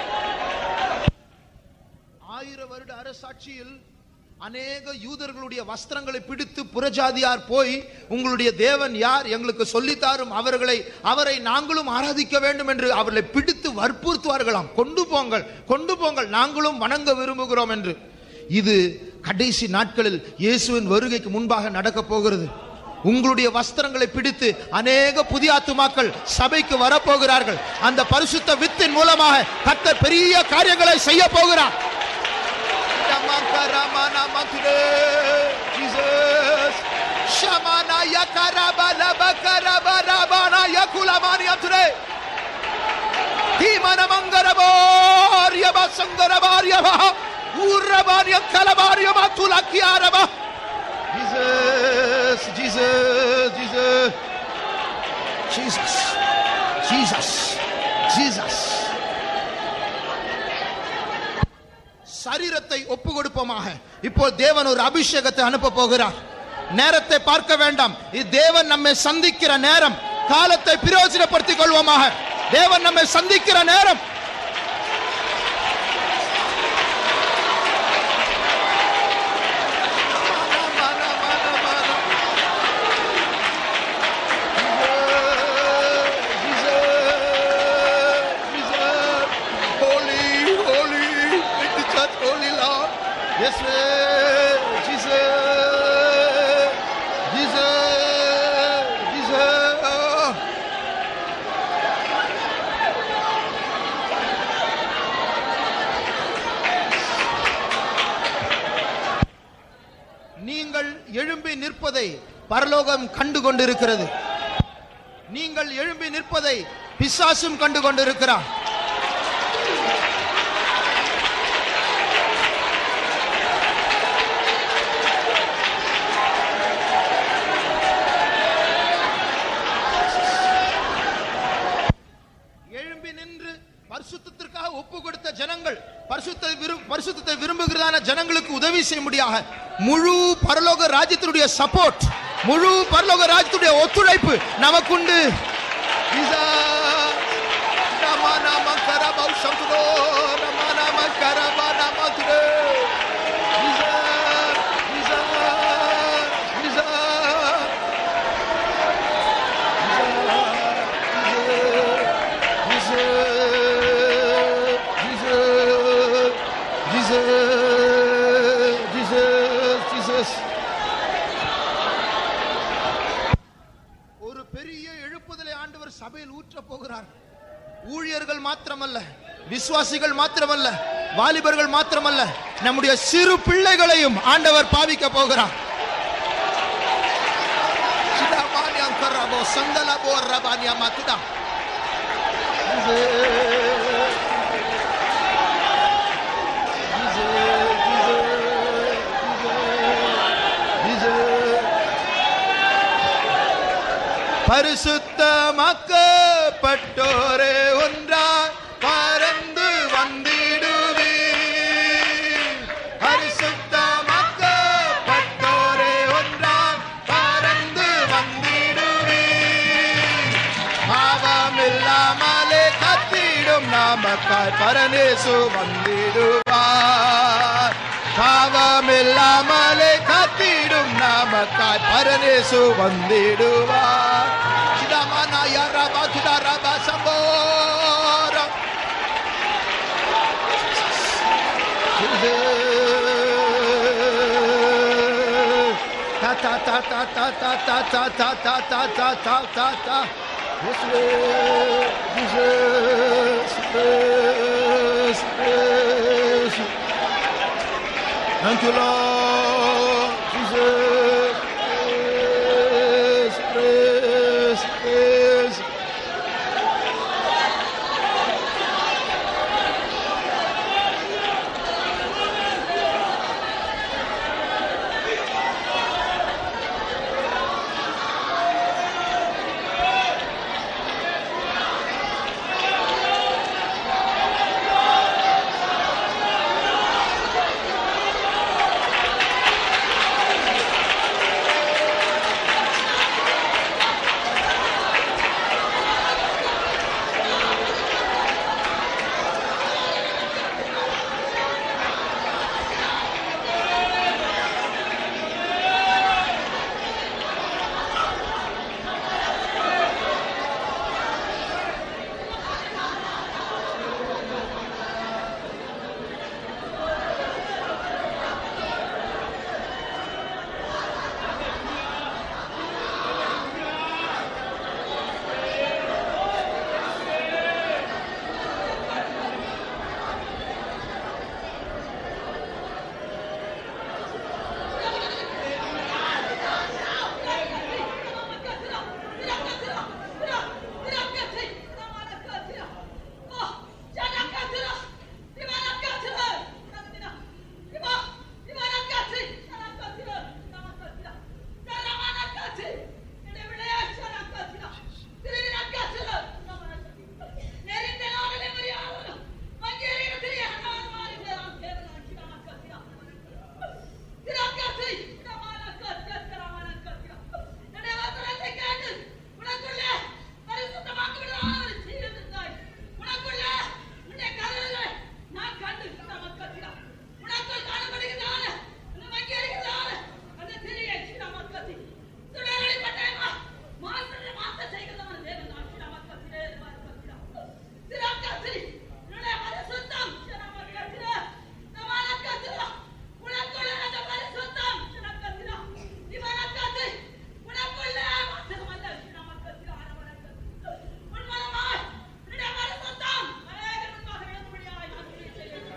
ஆயிர வருட அரசாட்சியில் அநேக யூதர்களுடைய வஸ்திரங்களை பிடித்து புறஜாதியார் போய் உங்களுடைய தேவன் யார் எங்களுக்கு சொல்லித்தாரும் அவர்களை அவரை நாங்களும் ஆராதிக்க வேண்டும் என்று அவர்களை பிடித்து வற்புறுத்துவார்களாம் கொண்டு போங்கள் கொண்டு போங்கள் நாங்களும் வணங்க விரும்புகிறோம் என்று இது கடைசி நாட்களில் இயேசுவின் வருகைக்கு முன்பாக நடக்க போகிறது உங்களுடைய வஸ்திரங்களை பிடித்து அநேக புதிய ஆத்துமாக்கள் சபைக்கு வரப்போகிறார்கள் அந்த பரிசுத்த வித்தின் மூலமாக கர்த்தர் பெரிய காரியங்களை செய்ய போகிறார் Ramana Manture, Jesus. Shamana Yakaraba Labakaraba Rabana Yakulamani Anture. Himana Mangarabor Yaba Sangarabar Yaba. Urabani Kalabar Yaba Tulakiaraba. Jesus, Jesus, Jesus. Jesus, Jesus, Jesus. சரீரத்தை ஒப்பு கொடுப்போமாக இப்போ தேவன் ஒரு அபிஷேகத்தை அனுப்ப போகிறார் நேரத்தை பார்க்க வேண்டாம் இது தேவன் நம்மை சந்திக்கிற நேரம் காலத்தை பிரயோஜனப்படுத்திக் கொள்வோமாக தேவன் நம்மை சந்திக்கிற நேரம் Holy நிற்பதை பரலோகம் கண்டு கொண்டிருக்கிறது நீங்கள் எழும்பி நிற்பதை பிசாசும் கண்டு கொண்டிருக்கிறான் எழும்பி நின்று பரிசுத்தத்திற்காக ஒப்பு கொடுத்த ஜனங்கள் பரிசுத்த விரும் பரிசுத்தத்தை விரும்புகிறதான ஜனங்களுக்கு உதவி செய்ய முடியாக முழு பரலோக ராஜ்யத்தினுடைய சப்போர்ட் முழு பரலோக ராஜ்யத்துடைய ஒத்துழைப்பு நமக்குண்டு இசா, நம நம கரபௌ சங்குதோ, நம நம கரப நம துரே. இசா, இசா, இசா. ஒரு பெரிய எழுப்புதலை ஆண்டவர் சபையில் ஊற்ற போகிறார் ஊழியர்கள் மாத்திரமல்ல விசுவாசிகள் மாத்திரமல்ல வாலிபர்கள் மாத்திரமல்ல நம்முடைய சிறு பிள்ளைகளையும் ஆண்டவர் பாவிக்க போகிறார் சிதாபானியம் கரபோ சந்தலபோ ரபானியா மாத்துதா பரிசுத்தமாக்கப்பட்டோரே ஒன்றாய் பறந்து வந்திடுவே பரிசுத்தமாக்கப்பட்டோரே ஒன்றாய் பறந்து வந்திடுவே பாவமில்லாமலே கத்திடும் நாமக்காய் பரநேசு வந்திடுவார் பாவமில்லாமலே கத்திடும் நாமக்காய் பரநேசு வந்திடுவார் சிதாமானா யாரபா துடாரபா சம்போரம் Ta ta ta ta ta ta ta ta ta ta ta ta ta ta ta. Yes, Lord. Jesus, yes, yes. Thank you, Lord. Jesus, yes, yes, yes.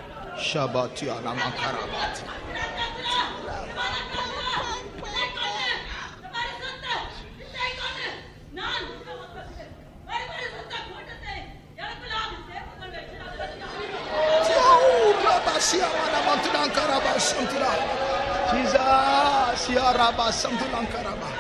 Shabbat Yanama Karabat. Rafah சந்துலாங்கரபா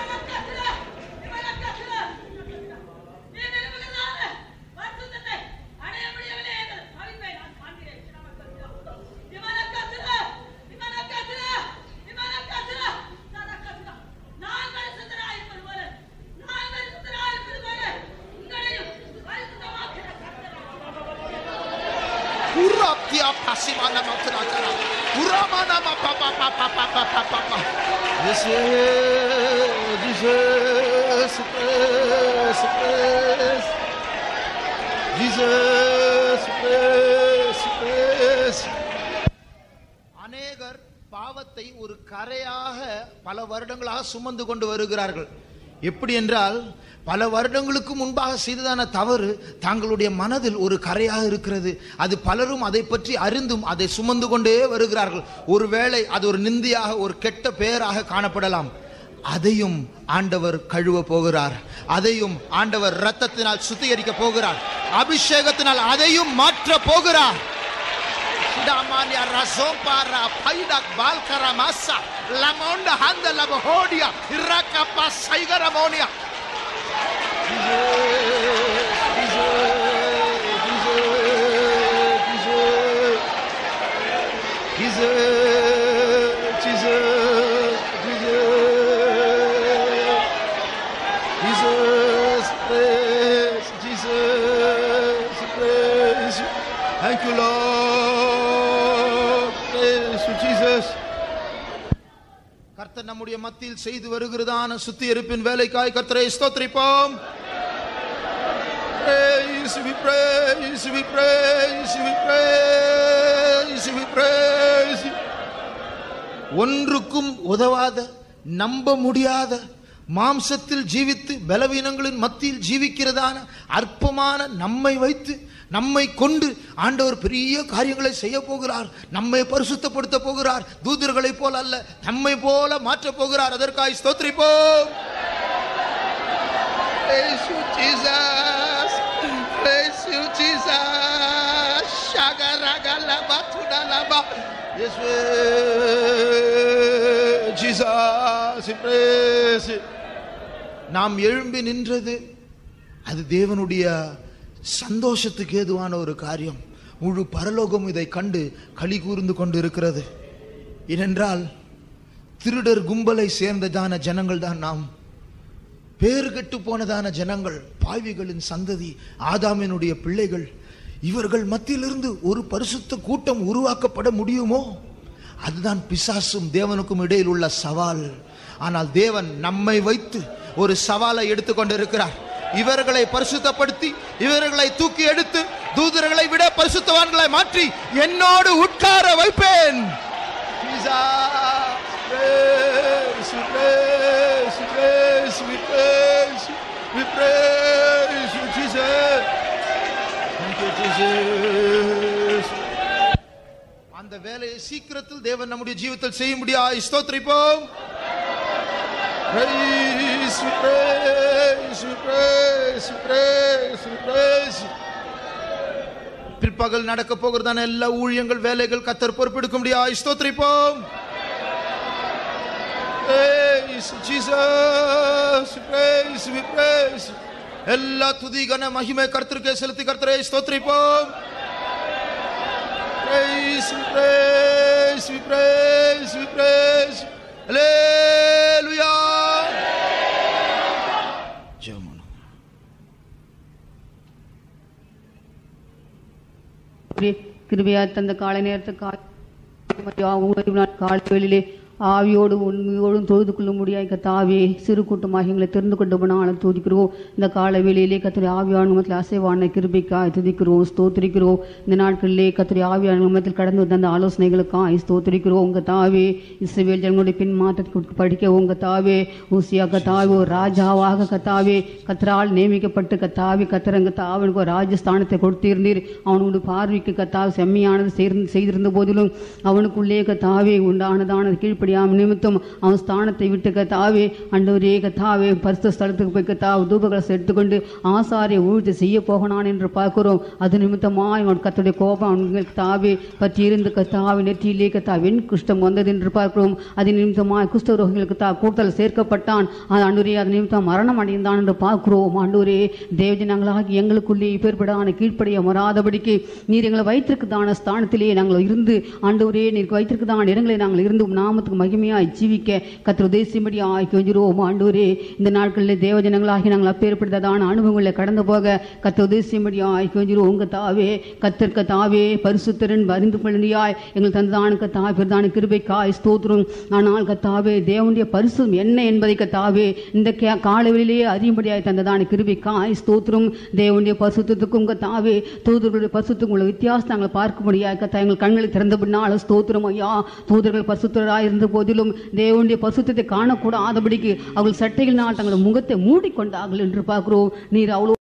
Uraptia pasimana matrakara. Uramana ma pa pa pa pa pa pa pa pa pa. Jesus, Jesus, praise, praise. Jesus, praise, praise. அநேகர் பாவத்தை ஒரு கரையாக பல வருடங்களாக சுமந்து கொண்டு வருகிறார்கள் எப்படி என்றால் பல வருடங்களுக்கு முன்பாக செய்ததான தவறு தங்களுடைய மனதில் ஒரு கரையாக இருக்கிறது அது பலரும் அதை பற்றி அறிந்தும் அதை சுமந்து கொண்டே வருகிறார்கள் ஒருவேளை அது ஒரு நிந்தியாக ஒரு கெட்ட பெயராக காணப்படலாம் அதையும் ஆண்டவர் கழுவ போகிறார் அதையும் ஆண்டவர் இரத்தத்தினால் சுத்திகரிக்க போகிறார் அபிஷேகத்தினால் அதையும் மாற்ற போகிறார் Damania razompara paidak balkara massa lamonda handa labohodia iraka pasaigaramonia Jesus, Jesus, Jesus, Jesus, praise, Jesus, praise. you. Thank you, Lord. Praise you, Jesus. கர்த்தர் நம்முடைய மத்தியில் செய்து வருகிறதான சுத்திகரிப்பின் வேலைக்காய் கர்த்தரை ஸ்தோத்திரிப்போம் Praise, we praise, we praise, we praise, we praise. ஒன்றுக்கும் உதவாத நம்ப முடியாத மாம்சத்தில் ஜீவித்து பலவீனங்களின் மத்தியில் ஜீவிக்கிறதான அற்பமான நம்மை வைத்து நம்மை கொண்டு ஆண்டவர் பெரிய காரியங்களை செய்ய போகிறார் நம்மை பரிசுத்தப்படுத்த போகிறார் தூதர்களைப் போல அல்ல நம்மை போல மாற்றப் போகிறார் அதற்காய் ஸ்தோத்திரிப்போம் Praise you, Jesus. Praise you, Jesus. Shagaragalaba, tudalaba. Yes, we- Jesus, we praise you. நாம் எழும்பி நின்றது அது தேவனுடைய சந்தோஷத்துக்கு ஏதுவான ஒரு காரியம் முழு பரலோகம் இதை கண்டு களி கூர்ந்து கொண்டு இருக்கிறது ஏனென்றால் திருடர் கும்பலை சேர்ந்ததான ஜனங்கள் தான் நாம் பேறு கெட்டு போனதான ஜனங்கள் பாவிகளின் சந்ததி ஆதாமினுடைய பிள்ளைகள் இவர்கள் மத்தியிலிருந்து ஒரு பரிசுத்த கூட்டம் உருவாக்கப்பட முடியுமோ அதுதான் பிசாசும் தேவனுக்கும் இடையில் உள்ள சவால் ஆனால் தேவன் நம்மை வைத்து ஒரு சவாலை எடுத்துக்கொண்டிருக்கிறார் இவர்களை பரிசுத்தப்படுத்தி இவர்களை தூக்கி எடுத்து தூதர்களை விட பரிசுத்தவான்களை மாற்றி என்னோடு உட்கார வைப்பேன் Jesus, praise, we praise, we praise, we praise, we praise you, Jesus. Thank you, Jesus. அந்த வேலையை சீக்கிரத்தில் தேவன் நம்முடைய ஜீவிதத்தில் செய்ய முடியாது ஸ்தோத்திரிப்போம் Praise, we praise, we praise, we praise, we praise. பிற்பகல் நடக்க போகிறதான எல்லா ஊழியங்கள் வேலைகள் கத்தர் பொறுப்பெடுக்க முடியாது ஸ்தோத்திரிப்போம் Praise Jesus, praise, we praise. எல்லா துதி கன மகிமை கர்த்தருக்கே செலுத்தி கர்த்தரை ஸ்தோத்திரிப்போம் Praise, we praise, we praise, we praise. Hallelujah. ஜெபம் பண்ணுவோம். கிருபையா தந்த காலை நேரத்துக்கு காலை வேளையிலே ஆவியோடு உண்மையோடும் தொழுது கொள்ள முடியாய் கத்தாவே சிறு கூட்டமாக எங்களை தெரிந்து கொண்டு போனாலும் துதிக்கிறோம் இந்த கால வேளையிலே கத்திரி ஆவியான மத்தில் அசைவான கிருபைக்காய் துதிக்கிறோம் ஸ்தோத்திரிக்கிறோம் இந்த நாட்களிலே கத்திரி ஆவியான மத்தில் கடந்து வந்த அந்த ஆலோசனைகளுக்காய் ஸ்தோத்திரிக்கிறோம் உங்க தாவே இஸ்ரவேல் ஜனங்களுடைய பின் மாற்றத்துக்கு படிக்க உங்க தாவே ஊசியா கத்தாவே ஒரு ராஜாவாக கத்தாவே கத்தரால் நியமிக்கப்பட்டு கத்தாவே கத்திரங்க தாவனுக்கு ஒரு ராஜஸ்தானத்தை கொடுத்திருந்தீர் அவனுடைய பார்வைக்கு கத்தாவே செம்மையானது செய்திருந்த- செய்திருந்த போதிலும் அவனுக்குள்ளே கத்தாவே உண்டானதான கீழ்ப்படி செய்யும்படியாம் நிமித்தம் அவன் ஸ்தானத்தை விட்டு கத்தாவே அண்டவரே கத்தாவே பரிசுத்த ஸ்தலத்துக்கு போய் கத்தாவு தூபகலசை எடுத்துக்கொண்டு ஆசாரிய ஊழ்ச்சி செய்ய போகனான் என்று பார்க்கிறோம் அது நிமித்தமாய் அவன் கத்துடைய கோபம் அவங்களுக்கு தாவே பற்றி இருந்து கத்தாவே நெற்றியிலே கத்தா வெண் குஷ்டம் வந்தது என்று பார்க்கிறோம் அது நிமித்தமாய் குஷ்டரோகிகளுக்கு தா கூட்டல் சேர்க்கப்பட்டான் அது அன்றுரே அது நிமித்தம் மரணம் அடைந்தான் என்று பார்க்கிறோம் ஆண்டவரே தேவஜனங்களாகி எங்களுக்குள்ளே இப்பேற்படான கீழ்ப்படிய மறாதபடிக்கு நீர் எங்களை வைத்திருக்குதான ஸ்தானத்திலே நாங்கள் இருந்து ஆண்டவரே நீர் வைத்திருக்குதான இடங்களை நாங்கள் இருந்து உம் நாமத்துக்கு மகிமையாய் ஜீவிக்க கத்திர தேசியபடி ஆய் கொஞ்சிரோம் ஆண்டவரே இந்த நாட்களில் தேவஜனங்களாகி நாங்கள் அப்பேற்பட்டதான அனுபவங்களை கடந்து போக கத்திர தேசியபடி ஆய் கொஞ்சிரோம் உங்க தாவே கத்திற்க தாவே பரிசுத்தரன் அறிந்து கொள்ளியாய் எங்கள் தந்ததான கத்தாவே பிரதான கிருபைக்காய் ஸ்தோத்திரம் ஆனால் கத்தாவே தேவனுடைய பரிசும் என்ன என்பதை கத்தாவே இந்த கே- காலவெளியிலேயே அறியும்படியாய் தந்ததான கிருபைக்காய் ஸ்தோத்திரம் தேவனுடைய பரிசுத்தத்துக்கும் கத்தாவே தூதர்களுடைய பரிசுத்துக்கும் உள்ள வித்தியாசத்தை நாங்கள் பார்க்க முடியாது கத்தா எங்கள் கண்களை திறந்தபடினால ஸ்தோத்திரம் ஐயா தூதர்கள் பரிசுத்தராய் இருந்த போதிலும் தேவனுடைய பரிசுத்தத்தை காணக்கூடாதபடிக்கு அவர்கள் சட்டைகளினால் தங்கள் முகத்தை மூடிக்கொண்டார்கள் என்று பார்க்கிறோம் நீர் அவ்வளோ